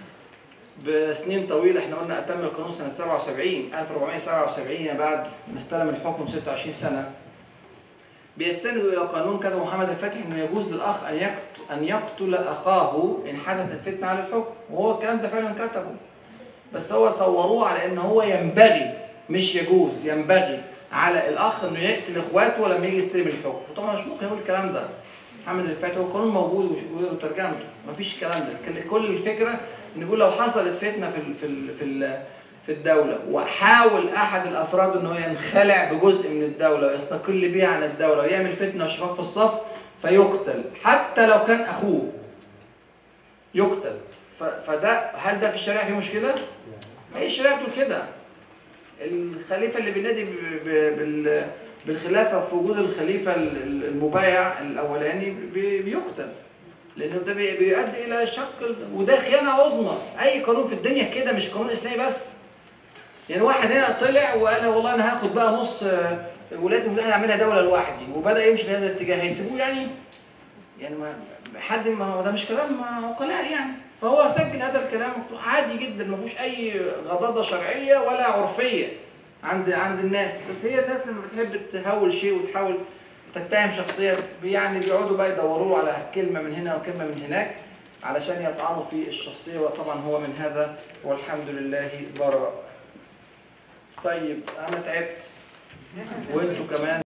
بسنين طويله احنا قلنا اتم القانون سنه 77 1477 بعد ما استلم الحكم 26 سنه بيستندوا الى قانون كتبه محمد الفاتح انه يجوز للاخ ان يقتل ان يقتل اخاه ان حدثت فتنه على الحكم وهو الكلام ده فعلا كتبه بس هو صوروه على ان هو ينبغي مش يجوز ينبغي على الاخ انه يقتل اخواته لما يجي يستلم الحكم وطبعا مش ممكن يقول الكلام ده محمد الفاتح هو القانون موجود وش- وترجمته مفيش الكلام ده كل- كل الفكره ان يقول لو حصلت فتنه في ال في ال في ال في الدوله وحاول احد الافراد انه ينخلع بجزء من الدوله ويستقل بيها عن الدوله ويعمل فتنه وشقاق في الصف فيقتل حتى لو كان اخوه يقتل ف- فده هل ده في الشريعه فيه مشكله؟ هي الشريعه بتقول كده الخليفه اللي بينادي ب- ب- بال- بالخلافه في وجود الخليفه ال- ال- المبايع الاولاني بي- بيقتل لانه ده بي- بيؤدي الى شق ال- وده خيانه عظمى اي قانون في الدنيا كده مش قانون اسلامي بس يعني واحد هنا طلع وقال والله انا هاخد بقى نص آه، الولايات المتحده اعملها دوله لوحدي وبدا يمشي في هذا الاتجاه هيسيبوه يعني يعني ما حد ما هو ده مش كلام عقلاء يعني فهو سجل هذا الكلام عادي جدا ما فيهوش اي غضاضه شرعيه ولا عرفيه عند عند الناس بس هي الناس لما بتحب تهول شيء وتحاول تتهم شخصيه يعني بيقعدوا بقى يدوروا على كلمه من هنا وكلمه من هناك علشان يطعنوا في الشخصيه وطبعا هو من هذا والحمد لله براء طيب انا تعبت وانتوا كمان